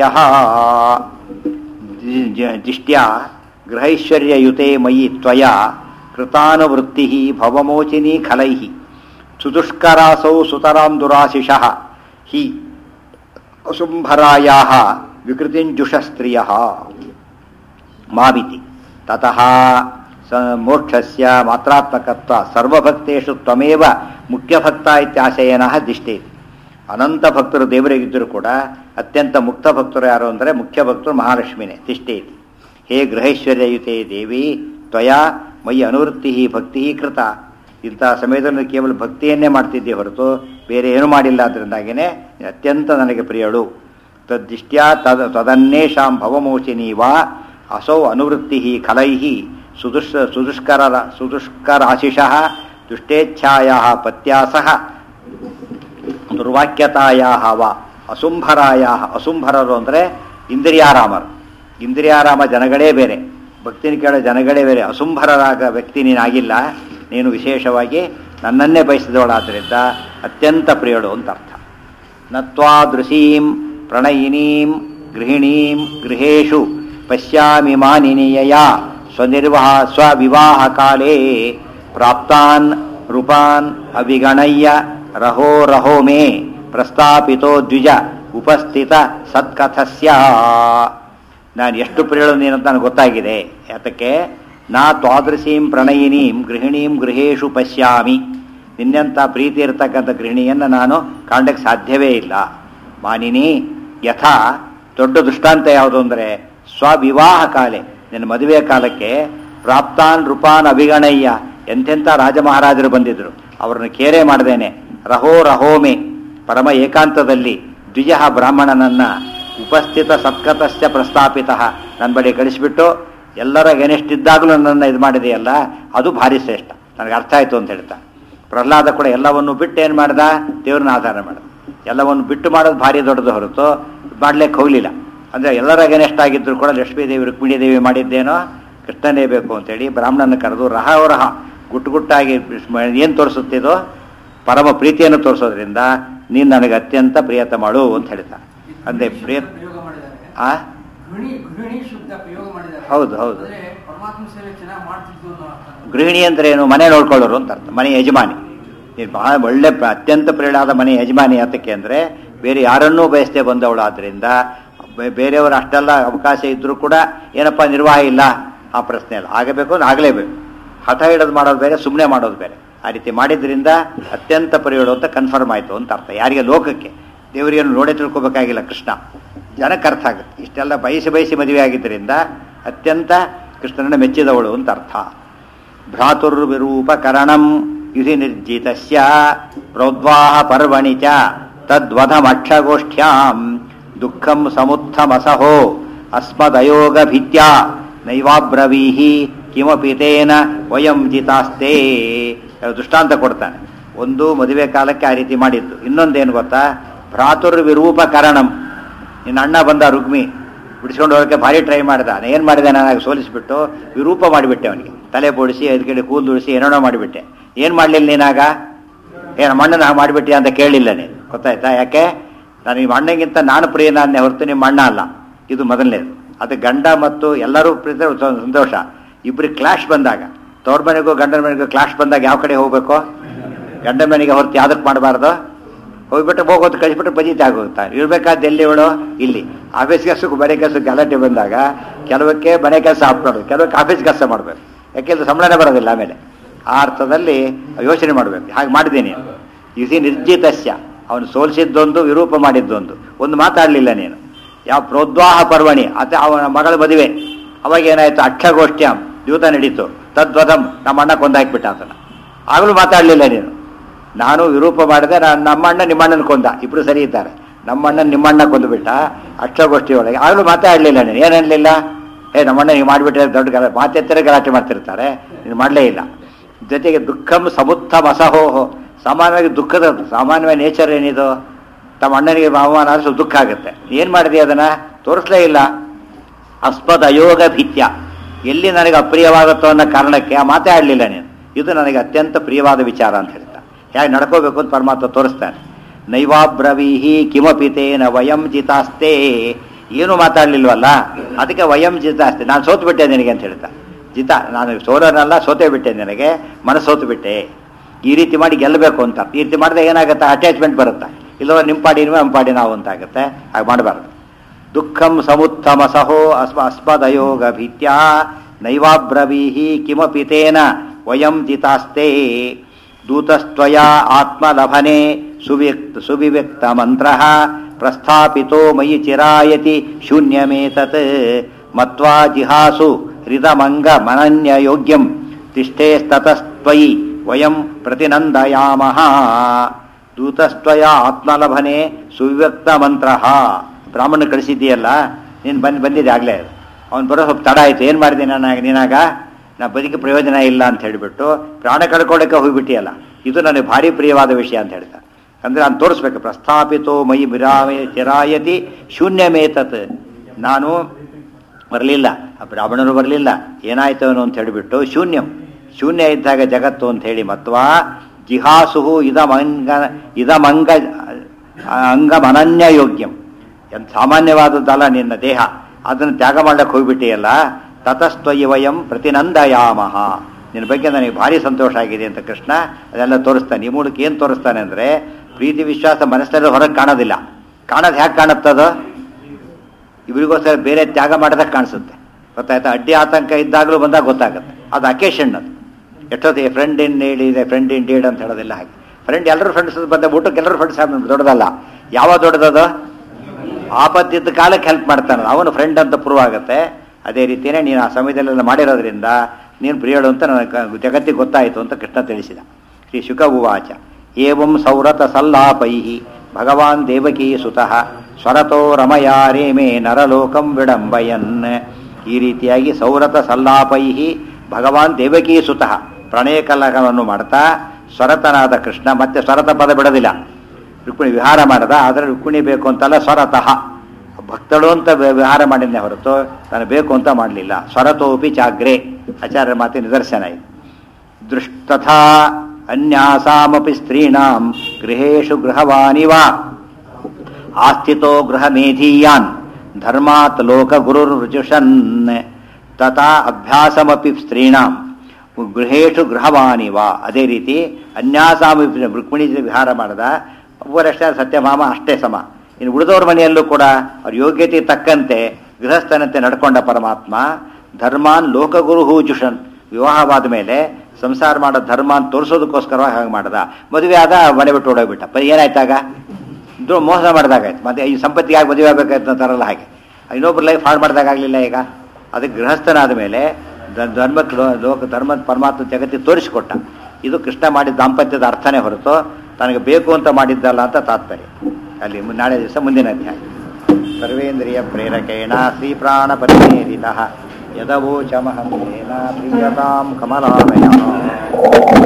ದಿಷ್ಟ್ಯಾ ಗೃಹೈಶ್ವರ್ಯಯುತೆ ಮಯಿ ತ್ವಯಾ ಕೃತಾನುವೃತ್ತಿ ಭವಮೋಚಿನಿ ಖಲೈ ಸುದುಷ್ಕರಾಸೌ ಸುತರಾಂ ದುರಾಶಿಷಃ ಹಿ ಅಸುಂಭರಾಯಾ ವಿಕೃತಿಂಜುಷ ಸ್ತ್ರಿಯ ಮಾವಿತಿ ತತಃ ಸ ಮೋಕ್ಷಸ್ಯ ಮಾತ್ರಾತ್ಮಕತ್ವ ಸರ್ವಭಕ್ತೇಷು ತ್ವಮೇವ ಮುಖ್ಯಭಕ್ತ ಇತ್ಯಾಶಯನಃ ದಿಷ್ಟೇತಿ ಅನಂತ ಭಕ್ತರು ದೇವರಿಗಿದ್ದರೂ ಕೂಡ ಅತ್ಯಂತ ಮುಕ್ತ ಭಕ್ತರು ಯಾರು ಅಂದರೆ ಮುಖ್ಯ ಭಕ್ತರು ಮಹಾಲಕ್ಷ್ಮಿನೇ ತಿಷ್ಟೇತಿ ಹೇ ಗೃಹೈಶ್ವರ್ಯಯುತೆ ದೇವಿ ತ್ವಯಾ ಮೈ ಅನುವೃತ್ತಿ ಭಕ್ತಿ ಕೃತ ಇಂಥ ಸಮಯದಲ್ಲಿ ಕೇವಲ ಭಕ್ತಿಯನ್ನೇ ಮಾಡ್ತಿದ್ದೆ ಹೊರತು ಬೇರೆ ಏನು ಮಾಡಿಲ್ಲ ಅದರಿಂದಾಗಿಯೇ ಅತ್ಯಂತ ನನಗೆ ಪ್ರಿಯಳು ತದ್ದಿಷ್ಟ್ಯಾ ತದ ತದನ್ನೇಷಾಂ ಭವಮೋಚಿನಿ ವಾ ಅಸೌ ಅನುವೃತ್ತಿ ಖಲೈ ಸುದುಷ್ ಸುದುಷ್ಕರ ಸುದುಷ್ಕರಾಶಿಷಃ ದುಷ್ಟೇಚ್ಛಾಯಾ ಪತ್ಯಾ ಸಹ ದುರ್ವಾಕ್ಯತಾಯಾ ವ ಅಸುಂಭರಾಯ ಅಸುಂಭರರು ಅಂದರೆ ಇಂದ್ರಿಯಾರಾಮರು ಇಂದ್ರಿಯಾರಾಮ ಜನಗಳೇ ಬೇರೆ ಭಕ್ತಿನ ಕೇಳೋ ಜನಗಳೇ ಬೇರೆ ಅಸುಂಭರರಾಗ ವ್ಯಕ್ತಿ ನೀನಾಗಿಲ್ಲ ನೀನು ವಿಶೇಷವಾಗಿ ನನ್ನನ್ನೇ ಬಯಸಿದವಳಾದ್ದರಿಂದ ಅತ್ಯಂತ ಪ್ರಿಯಳು ಅಂತ ಅರ್ಥ ನತ್ವಾದೃಶೀಂ ಪ್ರಣಯಿನೀಂ ಗೃಹಿಣೀಂ ಗೃಹೇಶು ಪಶ್ಯಾಮಿ ಮಾನಿನೀಯ ಸ್ವನಿರ್ವಾಹ ಸ್ವವಿವಾಹ ಕಾಲೇ ಪ್ರಾಪ್ತಾನ್ ರೂಪಾನ್ ಅವಿಗಣಯ್ಯ ರಹೋ ರಹೋ ಮೇ ಪ್ರಸ್ತಾಪಿತೋ ದ್ವಿಜ ಉಪಸ್ಥಿತ ಸತ್ಕಥಸ್ಯ ನಾನು ಎಷ್ಟು ಪ್ರಿಯಳು ನೀನು ಅಂತ ನನಗೆ ಗೊತ್ತಾಗಿದೆ ಯಾತಕ್ಕೆ ನಾ ತ್ವಾದೃಶೀಂ ಪ್ರಣಯಿನೀಂ ಗೃಹಿಣೀಂ ಗೃಹೇಶು ಪಶ್ಯಾಮಿ ನಿನ್ನಂಥ ಪ್ರೀತಿ ಇರತಕ್ಕಂಥ ಗೃಹಿಣಿಯನ್ನು ನಾನು ಕಾಣಕ್ಕೆ ಸಾಧ್ಯವೇ ಇಲ್ಲ ಮಾನಿನಿ ಯಥಾ ದೊಡ್ಡ ದೃಷ್ಟಾಂತ ಯಾವುದು ಅಂದರೆ ಸ್ವವಿವಾಹ ಕಾಲೆ ನಿನ್ನ ಮದುವೆಯ ಕಾಲಕ್ಕೆ ಪ್ರಾಪ್ತಾನ್ ರೂಪಾನ್ ಅಭಿಗಣಯ್ಯ ಎಂತೆಂಥ ರಾಜ ಮಹಾರಾಜರು ಬಂದಿದ್ರು ಅವರನ್ನು ಕೇರೆ ಮಾಡ್ದೇನೆ ರಹೋ ರಹೋಮೆ ಪರಮ ಏಕಾಂತದಲ್ಲಿ ದ್ವಿಜ ಬ್ರಾಹ್ಮಣನನ್ನ ಉಪಸ್ಥಿತ ಸತ್ಕತಶ್ಚ ಪ್ರಸ್ತಾಪಿತ ನನ್ನ ಬಳಿ ಕಳಿಸಿಬಿಟ್ಟು ಎಲ್ಲರ ಗೆನೆಷ್ಟಿದ್ದಾಗಲೂ ನನ್ನನ್ನು ಇದು ಮಾಡಿದೆಯಲ್ಲ ಅದು ಭಾರಿ ಶ್ರೇಷ್ಠ ನನಗೆ ಅರ್ಥ ಆಯಿತು ಅಂತ ಹೇಳ್ತಾ ಪ್ರಹ್ಲಾದ ಕೂಡ ಎಲ್ಲವನ್ನು ಬಿಟ್ಟು ಏನು ಮಾಡ್ದ ದೇವ್ರನ್ನ ಆಧಾರ ಮಾಡ್ದ ಎಲ್ಲವನ್ನು ಬಿಟ್ಟು ಮಾಡೋದು ಭಾರಿ ದೊಡ್ಡದು ಹೊರತು ಮಾಡ್ಲಿಕ್ಕೆ ಹೋಗಲಿಲ್ಲ ಅಂದರೆ ಎಲ್ಲರ ಗೆನೆಸ್ಟ್ ಆಗಿದ್ರು ಕೂಡ ಲಕ್ಷ್ಮೀ ದೇವಿ ರುಕ್ಮಿಣಿ ದೇವಿ ಮಾಡಿದ್ದೇನೋ ಕೃಷ್ಣನೇ ಬೇಕು ಅಂತೇಳಿ ಬ್ರಾಹ್ಮಣನ ಕರೆದು ರಹ ರಹ ಗುಟ್ಟು ಗುಟ್ಟಾಗಿ ಏನು ತೋರಿಸುತ್ತಿದೋ ಪರಮ ಪ್ರೀತಿಯನ್ನು ತೋರಿಸೋದ್ರಿಂದ ನೀನು ನನಗೆ ಅತ್ಯಂತ ಪ್ರಿಯತ ಮಾಡು ಅಂತ ಹೇಳ್ತಾ ಅಂದ್ರೆ ಪ್ರಿಯ ಪ್ರಯೋಗ ಮಾಡಿದ್ದಾರೆ ಆ ಗೃಹಿಣಿ ಗೃಹಿಣಿ ಶಬ್ದ ಪ್ರಯೋಗ ಮಾಡಿದ್ದಾರೆ ಹೌದು, ಹೌದು. ಅಂದ್ರೆ ಪರಮಾತ್ಮ ಸೇವೆ ಚೆನ್ನಾಗಿ ಮಾಡ್ತಿದ್ದು ಅನ್ನೋ ಅರ್ಥ. ಗೃಹಿಣಿ ಅಂದ್ರೆ ಏನು ಮನೆ ನೋಡ್ಕೊಳ್ಳೋರು ಅಂತ ಅರ್ಥ ಮನೆ ಯಜಮಾನಿ ನೀನು ಬಹಳ ಒಳ್ಳೆ ಪ್ರ- ಅತ್ಯಂತ ಪ್ರಿಯಳಾದ ಮನೆ ಯಜಮಾನಿ ಯಾತಕ್ಕೆ ಅಂದರೆ ಬೇರೆ ಯಾರನ್ನೂ ಬಯಸದೆ ಬಂದವಳು ಆದ್ದರಿಂದ ಬೇ- ಬೇರೆಯವರು ಅಷ್ಟೆಲ್ಲ ಅವಕಾಶ ಇದ್ದರೂ ಕೂಡ ಏನಪ್ಪ ನಿರ್ವಾಹ ಇಲ್ಲ ಆ ಪ್ರಶ್ನೆ ಅಲ್ಲ ಆಗಬೇಕು ಅಂದ್ರೆ ಆಗಲೇಬೇಕು ಹಠ ಹಿಡೋದು ಮಾಡೋದು ಬೇರೆ ಸುಮ್ಮನೆ ಮಾಡೋದು ಬೇರೆ ಆ ರೀತಿ ಮಾಡಿದ್ರಿಂದ ಅತ್ಯಂತ ಪ್ರಿಯಳು ಅಂತ ಕನ್ಫರ್ಮ್ ಆಯಿತು ಅಂತ ಅರ್ಥ ಯಾರಿಗೆ ಲೋಕಕ್ಕೆ ದೇವರಿಯನ್ನು ನೋಡೇ ತಿಳ್ಕೊಬೇಕಾಗಿಲ್ಲ ಕೃಷ್ಣ ಜನಕ್ಕೆ ಅರ್ಥ ಆಗುತ್ತೆ ಇಷ್ಟೆಲ್ಲ ಬಯಸಿ ಬಯಸಿ ಮದುವೆ ಆಗಿದ್ದರಿಂದ ಅತ್ಯಂತ ಕೃಷ್ಣನನ್ನು ಮೆಚ್ಚಿದವಳು ಅಂತ ಅರ್ಥ ಭ್ರಾತುರ್ವಿರೂಪಕರಣಂ ಯುಧಿ ನಿರ್ಜಿತಸ್ಯ ಪ್ರೋದ್ವಾಹ ಪರ್ವಣಿ ಚ ತದ್ವಧಮಕ್ಷಗೋಷ್ಠ್ಯಾಂ ದುಃಖಂ ಸಮುತ್ಥಮಸಹೋ ಅಸ್ಮದಯೋಗ ಭಿತ್ಯಾ ನೈವಾಬ್ರವೀಹಿ ಕಿಮಪಿ ತೇನ ವಯಂ ಜಿತಾಸ್ತೆ ದೃಷ್ಟಾಂತ ಕೊಡ್ತಾನೆ ಒಂದು ಮದುವೆ ಕಾಲಕ್ಕೆ ಆ ರೀತಿ ಮಾಡಿದ್ದು ಇನ್ನೊಂದೇನು ಗೊತ್ತಾ ಭ್ರಾತುರ್ವಿರೂಪಕರಣಂ ನಿನ್ನ ಅಣ್ಣ ಬಂದ ರುಗ್ಮಿ ಬಿಡಿಸ್ಕೊಂಡು ಹೋಗೋಕ್ಕೆ ಭಾರಿ ಟ್ರೈ ಮಾಡ್ದ ಏನು ಮಾಡಿದೆ ನಾನು ಸೋಲಿಸ್ಬಿಟ್ಟು ವಿರೂಪ ಮಾಡಿಬಿಟ್ಟೆ ಅವನಿಗೆ ತಲೆ ಬೋಡಿಸಿ ಐದು ಕಡೆ ಕೂದಲು ಉಳಿಸಿ ಏನೇನೋ ಮಾಡಿಬಿಟ್ಟೆ ಏನು ಮಾಡಲಿಲ್ಲ ನೀನಾಗ ಏನು ಮಣ್ಣನ ಹಾಗೆ ಮಾಡಿಬಿಟ್ಟಿ ಅಂತ ಕೇಳಲಿಲ್ಲ ನೀನು ಗೊತ್ತಾಯ್ತಾ ಯಾಕೆ ನಾನು ನಿಮ್ಮ ಅಣ್ಣಗಿಂತ ನಾನು ಪ್ರಿಯನಾನ್ನೇ ಹೊರತು ನಿಮ್ಮ ಅಣ್ಣ ಅಲ್ಲ ಇದು ಮೊದಲನೇದು ಅದು ಗಂಡ ಮತ್ತು ಎಲ್ಲರೂ ಪ್ರೀತಿ ಒಂದು ಸಂತೋಷ ಇಬ್ಬರಿಗೆ ಕ್ಲಾಶ್ ಬಂದಾಗ ತವ್ರ ಮನೆಗೂ ಗಂಡನ ಮನೆಗೂ ಕ್ಲಾಶ್ ಬಂದಾಗ ಯಾವ ಕಡೆ ಹೋಗ್ಬೇಕು ಗಂಡನ ಮನೆಗೆ ಹೊರತು ಯಾವ್ದಕ್ಕೆ ಮಾಡಬಾರ್ದು ಹೋಗ್ಬಿಟ್ಟು ಹೋಗೋದು ಕಳಿಸ್ಬಿಟ್ಟು ಬಜೀತಿ ಆಗೋಗ್ತಾನೆ ಇರ್ಬೇಕಾದ ಎಲ್ಲಿ ಇವಳು ಇಲ್ಲಿ ಆಫೀಸ್ ಕೆಲಸಕ್ಕೂ ಮನೆ ಕೆಲಸಕ್ಕೆ ಗಲಾಟೆ ಬಂದಾಗ ಕೆಲವಕ್ಕೆ ಮನೆ ಕೆಲಸ ಆಫ್ ಮಾಡೋದು ಕೆಲವಕ್ಕೆ ಆಫೀಸ್ ಕೆಲಸ ಮಾಡಬೇಕು ಯಾಕೆಂದ್ರೆ ಸಂಬಳನೇ ಬರೋದಿಲ್ಲ ಆಮೇಲೆ ಆ ಅರ್ಥದಲ್ಲಿ ಯೋಚನೆ ಮಾಡಬೇಕು ಹಾಗೆ ಮಾಡಿದ್ದೀನಿ ಇಸಿ ನಿರ್ಜಿತಸ್ಯ ಅವನು ಸೋಲಿಸಿದ್ದೊಂದು ವಿರೂಪ ಮಾಡಿದ್ದೊಂದು ಒಂದು ಮಾತಾಡಲಿಲ್ಲ ನೀನು ಯಾವ ಪ್ರೋದ್ವಾಹ ಪರ್ವಣಿ ಅತ ಅವನ ಮಗಳ ಮದುವೆ ಅವಾಗ ಏನಾಯ್ತು ಅಕ್ಷಗೋಷ್ಠ್ಯಾಂ ದ್ಯೂತ ನಡೀತು ತದ್ವದಂ ನಮ್ಮ ಅಣ್ಣ ಕೊಂದಾಕ್ಬಿಟ್ಟ ಆತನ ಆಗಲೂ ಮಾತಾಡಲಿಲ್ಲ ನೀನು ನಾನು ವಿರೂಪ ಮಾಡಿದೆ ನಾನು ನಮ್ಮ ಅಣ್ಣ ನಿಮ್ಮ ಅಣ್ಣನ ಕೊಂದ ಇಬ್ರು ಸರಿ ಇದ್ದಾರೆ ನಮ್ಮ ಅಣ್ಣ ನಿಮ್ಮ ಅಣ್ಣ ಕೊಂದುಬಿಟ್ಟ ಅಕ್ಷಗೋಷ್ಠಿ ಒಳಗೆ ಆಗಲೂ ಮಾತಾಡಲಿಲ್ಲ ನೀನು ಏನನ್ನಲಿಲ್ಲ ಏ ನಮ್ಮ ಅಣ್ಣ ನೀವು ಮಾಡಿಬಿಟ್ರೆ ದೊಡ್ಡ ಗಲ ಮಾತೆತ್ತರೆ ಗಲಾಟೆ ಮಾಡ್ತಿರ್ತಾರೆ ನೀನು ಮಾಡಲೇ ಇಲ್ಲ ಜೊತೆಗೆ ದುಃಖಂ ಸಮುತ್ಥಮ ಅಸಹೋಹೋ ಸಾಮಾನ್ಯವಾಗಿ ದುಃಖದ ಸಾಮಾನ್ಯವಾಗಿ ನೇಚರ್ ಏನಿದು ತಮ್ಮ ಅಣ್ಣನಿಗೆ ಅವಮಾನ ಆದ್ರೆ ಸ್ವಲ್ಪ ದುಃಖ ಆಗುತ್ತೆ ಏನು ಮಾಡಿದೆ ಅದನ್ನ ತೋರಿಸ್ಲೇ ಇಲ್ಲ ಅಸ್ಪದ ಅಯೋಗ ಭೀತ್ಯ ಎಲ್ಲಿ ನನಗೆ ಅಪ್ರಿಯವಾಗುತ್ತೋ ಅನ್ನೋ ಕಾರಣಕ್ಕೆ ಆ ಮಾತೇ ಆಡಲಿಲ್ಲ ನೀನು ಇದು ನನಗೆ ಅತ್ಯಂತ ಪ್ರಿಯವಾದ ವಿಚಾರ ಅಂತ ಹೇಳ್ತಾ ಹೇಗೆ ನಡ್ಕೋಬೇಕು ಅಂತ ಪರಮಾತ್ಮ ತೋರಿಸ್ತಾನೆ ನೈವಾಬ್ರವೀಹಿ ಕಿಮಪಿ ತೇನ ವಯಂ ಜಿತಾಸ್ತೆ ಏನು ಮಾತಾಡಲಿಲ್ವಲ್ಲ ಅದಕ್ಕೆ ವಯಂ ಜಿತಾಸ್ತೆ ನಾನು ಸೋತು ಬಿಟ್ಟೆ ನಿನಗೆ ಅಂತ ಹೇಳ್ತಾ ಜಿತ ನಾನು ಸೋಲನಲ್ಲ ಸೋತೇ ಬಿಟ್ಟೆ ನಿನಗೆ ಮನಸ್ಸು ಸೋತು ಬಿಟ್ಟೆ ಈ ರೀತಿ ಮಾಡಿ ಗೆಲ್ಲಬೇಕು ಅಂತ ಈ ರೀತಿ ಮಾಡಿದ್ರೆ ಏನಾಗುತ್ತೆ ಅಟ್ಯಾಚ್ಮೆಂಟ್ ಬರುತ್ತೆ ಇಲ್ಲವ ನಿಮ್ಮ ಪಾಡಿ ನೀವು ನಮ್ಮ ಪಾಡಿ ನಾವು ಅಂತ ಆಗುತ್ತೆ ಹಾಗೆ ಮಾಡಬಾರ್ದು ದುಃಖಂ ಸಮುತ್ತಮ ಸಹೋ ಅಸ್ಮ ಅಸ್ಮದಯೋಗ ಭೀತ್ಯ ನೈವಾಬ್ರವೀಹಿ ಕಿಮಪಿ ತೇನ ವಯಂ ಜಿತಾಸ್ತೆ ದೂತಸ್ತ್ವಯ ಆತ್ಮಲಭನೆ ಸುವ್ಯಕ್ತ ಸುವಿವ್ಯಕ್ತ ಮಂತ್ರ ಪ್ರಸ್ಥಾಪಿತೋ ಮಯಿ ಚಿರಾಯತಿ ಶೂನ್ಯಮೇತತ್ ಮತ್ವಾ ಜಿಹಾಸು ಹೃದಮಂಗ ಮನನ್ಯ ಯೋಗ್ಯಂ ತಿಷ್ಠೇಸ್ತತಸ್ತ್ವಯಿ ವಯಂ ಪ್ರತಿನಂದಯಾಮಃ ದೂತಸ್ತ್ವಯ ಆತ್ಮಲಭನೆ ಸುವ್ಯಕ್ತ ಮಂತ್ರ ಬ್ರಾಹ್ಮಣ ಕಳಿಸಿದ್ದೀಯಲ್ಲ ನೀನು ಬಂದು ಬಂದಿದೆ ಆಗಲೇ ಅವ್ನು ಬರೋ ಸ್ವಲ್ಪ ತಡ ಆಯಿತು ಏನು ಮಾಡಿದೆ ನಾನು ನೀನಾಗ ನಾ ಬದುಕಿ ಪ್ರಯೋಜನ ಇಲ್ಲ ಅಂತ ಹೇಳಿಬಿಟ್ಟು ಪ್ರಾಣ ಕಳ್ಕೊಳ್ಳೋಕೆ ಹೋಗ್ಬಿಟ್ಟಿಯಲ್ಲ ಇದು ನನಗೆ ಭಾರಿ ಪ್ರಿಯವಾದ ವಿಷಯ ಅಂತ ಹೇಳ್ತಾ ಅಂದರೆ ನಾನು ತೋರಿಸ್ಬೇಕು ಪ್ರಸ್ಥಾಪಿತೋ ಮೈ ವಿರಾಮೆ ಚಿರಾಯತಿ ಶೂನ್ಯಮೇತತ್ ನಾನು ಬರಲಿಲ್ಲ ಆ ಬ್ರಾಹ್ಮಣರು ಬರಲಿಲ್ಲ ಏನಾಯ್ತು ಅವನು ಅಂತ ಹೇಳಿಬಿಟ್ಟು ಶೂನ್ಯಂ ಶೂನ್ಯ ಇದ್ದಾಗ ಜಗತ್ತು ಅಂತ ಹೇಳಿ ಮತ್ವಾ ಜಿಹಾಸುಹು ಇದಮಂಗ ಇದಮಂಗ ಅಂಗಮನನ್ಯ ಯೋಗ್ಯಂ ಎಂತ ಸಾಮಾನ್ಯವಾದದ್ದಲ್ಲ ನಿನ್ನ ದೇಹ ಅದನ್ನು ತ್ಯಾಗ ಮಾಡಕ್ಕೆ ಹೋಗ್ಬಿಟ್ಟಿಯಲ್ಲ ತತಸ್ತ್ವಯಿ ವಯಂ ಪ್ರತಿನಂದಯಾಮಹ ನಿನ್ನ ಬಗ್ಗೆ ನನಗೆ ಭಾರಿ ಸಂತೋಷ ಆಗಿದೆ ಅಂತ ಕೃಷ್ಣ ಅದೆಲ್ಲ ತೋರಿಸ್ತಾನೆ ಈ ಮೂಲಕ ಏನು ತೋರಿಸ್ತಾನೆ ಅಂದರೆ ಪ್ರೀತಿ ವಿಶ್ವಾಸ ಮನಸ್ಸಲ್ಲಿ ಹೊರಗೆ ಕಾಣೋದಿಲ್ಲ ಕಾಣೋದು ಹ್ಯಾಕೆ ಕಾಣುತ್ತದು ಇವರಿಗೋಸ್ಕರ ಬೇರೆ ತ್ಯಾಗ ಮಾಡಿದಾಗ ಕಾಣಿಸುತ್ತೆ ಗೊತ್ತಾಯ್ತಾ ಅಡ್ಡಿ ಆತಂಕ ಇದ್ದಾಗಲೂ ಬಂದಾಗ ಗೊತ್ತಾಗುತ್ತೆ ಅದು ಅಕೇಶನ್ ಅದು ಎಷ್ಟೊತ್ತಿ ಫ್ರೆಂಡ್ ಇನ್ ನೀಡ್ ಇದೆ ಫ್ರೆಂಡ್ ಇನ್ ಡೀಡ್ ಅಂತ ಹೇಳೋದಿಲ್ಲ ಹಾಗೆ ಫ್ರೆಂಡ್ ಎಲ್ಲರೂ ಫ್ರೆಂಡ್ಸ್ ಬಂದ ಊಟಕ್ಕೆ ಎಲ್ಲರೂ ಫ್ರೆಂಡ್ಸ್ ದೊಡ್ಡದಲ್ಲ ಯಾವ ದೊಡ್ಡದದು ಆಪತ್ತಿದ್ದ ಕಾಲಕ್ಕೆ ಹೆಲ್ಪ್ ಮಾಡ್ತಾನೆ ಅವನು ಫ್ರೆಂಡ್ ಅಂತ ಪ್ರೂವ್ ಆಗುತ್ತೆ ಅದೇ ರೀತಿಯೇ ನೀನು ಆ ಸಮಯದಲ್ಲೆಲ್ಲ ಮಾಡಿರೋದ್ರಿಂದ ನೀನು ಪ್ರಿಯಳು ಅಂತ ನನಗೆ ಕ- ಜಗತ್ತಿಗೆ ಗೊತ್ತಾಯಿತು ಅಂತ ಕೃಷ್ಣ ತಿಳಿಸಿದ ಶ್ರೀ ಶುಕ ಉವಾಚ ಏವಂ ಸೌರತ ಸಲ್ಲಾಪೈ ಭಗವಾನ್ ದೇವಕೀ ಸುತಃ ಸ್ವರತೋ ರಮಯಾ ರೇಮೇ ನರಲೋಕಂ ವಿಡಂಬಯನ್ ಈ ರೀತಿಯಾಗಿ ಸೌರತ ಸಲ್ಲಾಪೈ ಭಗವಾನ್ ದೇವಕೀ ಸುತಃ ಪ್ರಣಯ ಕಲಕವನ್ನು ಮಾಡ್ತಾ ಸ್ವರತನಾದ ಕೃಷ್ಣ ಮತ್ತೆ ಸ್ವರತ ಪದ ಬಿಡೋದಿಲ್ಲ ರುಕ್ಮಿಣಿ ವಿಹಾರ ಮಾಡದ ಆದರೆ ರುಕ್ಮಿಣಿ ಬೇಕು ಅಂತಲ್ಲ ಸ್ವರತಃ ಭಕ್ತಳು ಅಂತ ವಿ- ವಿಹಾರ ಮಾಡಿದ್ನೇ ಹೊರತು ತಾನು ಬೇಕು ಅಂತ ಮಾಡಲಿಲ್ಲ ಸ್ವರತೋಪಿ ಚಾಗ್ರೆ ಆಚಾರ್ಯ ಮಾತಿ ನಿದರ್ಶನ ಇದೆ ದೃಷ್ಟಥಾ ಅನ್ಯಾಸಾಮಪಿ ಸ್ತ್ರೀಣಾಂ ಗೃಹೇಶು ಗೃಹವಾನಿವ ಆಸ್ಥಿತೋ ಗೃಹಮೇಧೀಯಾನ್ ಧರ್ಮಾತ್ ಲೋಕ ಗುರುರ್ವೃಜುಷನ್ ತಥಾ ಅಭ್ಯಾಸಮಪಿ ಸ್ತ್ರೀಣಾಂ ಗೃಹೇಶು ಗೃಹವಾನಿವ ಅದೇ ರೀತಿ ಅನ್ಯಾಸಾಮಿ ರುಕ್ಮಿಣಿ ವಿಹಾರ ಮಾಡದ ಒಬ್ಬರಷ್ಟೇ ಸತ್ಯಭಾಮ ಅಷ್ಟೇ ಸಮ ಇನ್ನು ಉಳಿದವ್ರ ಮನೆಯಲ್ಲೂ ಕೂಡ ಅವ್ರ ಯೋಗ್ಯತೆ ತಕ್ಕಂತೆ ಗೃಹಸ್ಥನಂತೆ ನಡ್ಕೊಂಡ ಪರಮಾತ್ಮ ಧರ್ಮಾನ್ ಲೋಕಗುರು ಜುಷನ್ ವಿವಾಹವಾದ ಮೇಲೆ ಸಂಸಾರ ಮಾಡೋ ಧರ್ಮ ಅಂತ ತೋರಿಸೋದಕ್ಕೋಸ್ಕರವಾಗಿ ಹಾಗೆ ಮಾಡ್ದ ಮದುವೆ ಆದ ಮನೆ ಬಿಟ್ಟು ಓಡೋಗ್ಬಿಟ್ಟ ಪರಿ ಏನಾಯ್ತಾಗ ಇದು ಮೋಸ ಮಾಡಿದಾಗಾಯ್ತು ಮತ್ತೆ ಈ ಸಂಪತ್ತಿಗೆ ಆಗಿ ಮದುವೆ ಆಗಬೇಕಾಯ್ತು ಅಂತಾರಲ್ಲ ಹಾಗೆ ಇನ್ನೊಬ್ರು ಲೈಫ್ ಹಾಳು ಮಾಡಿದಾಗಲಿಲ್ಲ ಈಗ ಅದಕ್ಕೆ ಗೃಹಸ್ಥನಾದ ಮೇಲೆ ದ- ಧರ್ಮಕ್ಕೆ ಲೋ- ಲೋಕ ಧರ್ಮದ ಪರಮಾತ್ಮ ಜಗತ್ತಿಗೆ ತೋರಿಸಿಕೊಟ್ಟ ಇದು ಕೃಷ್ಣ ಮಾಡಿದ ದಾಂಪತ್ಯದ ಅರ್ಥನೇ ಹೊರತು ತನಗೆ ಬೇಕು ಅಂತ ಮಾಡಿದ್ದಲ್ಲ ಅಂತ ತಾತ್ಪರ್ಯ ಅಲ್ಲಿ ಮು- ನಾಳೆ ದಿವಸ ಮುಂದಿನ ಅಧ್ಯಾಯ ಸರ್ವೇಂದ್ರಿಯ ಪ್ರೇರಕೇಣ ಶ್ರೀ ಪ್ರಾಣ ಪರಿಮೇರಿತ ಯದವೋಚಮಹಂ ಪ್ರಿಯತಾಂ ಕಮಲಾಲಯ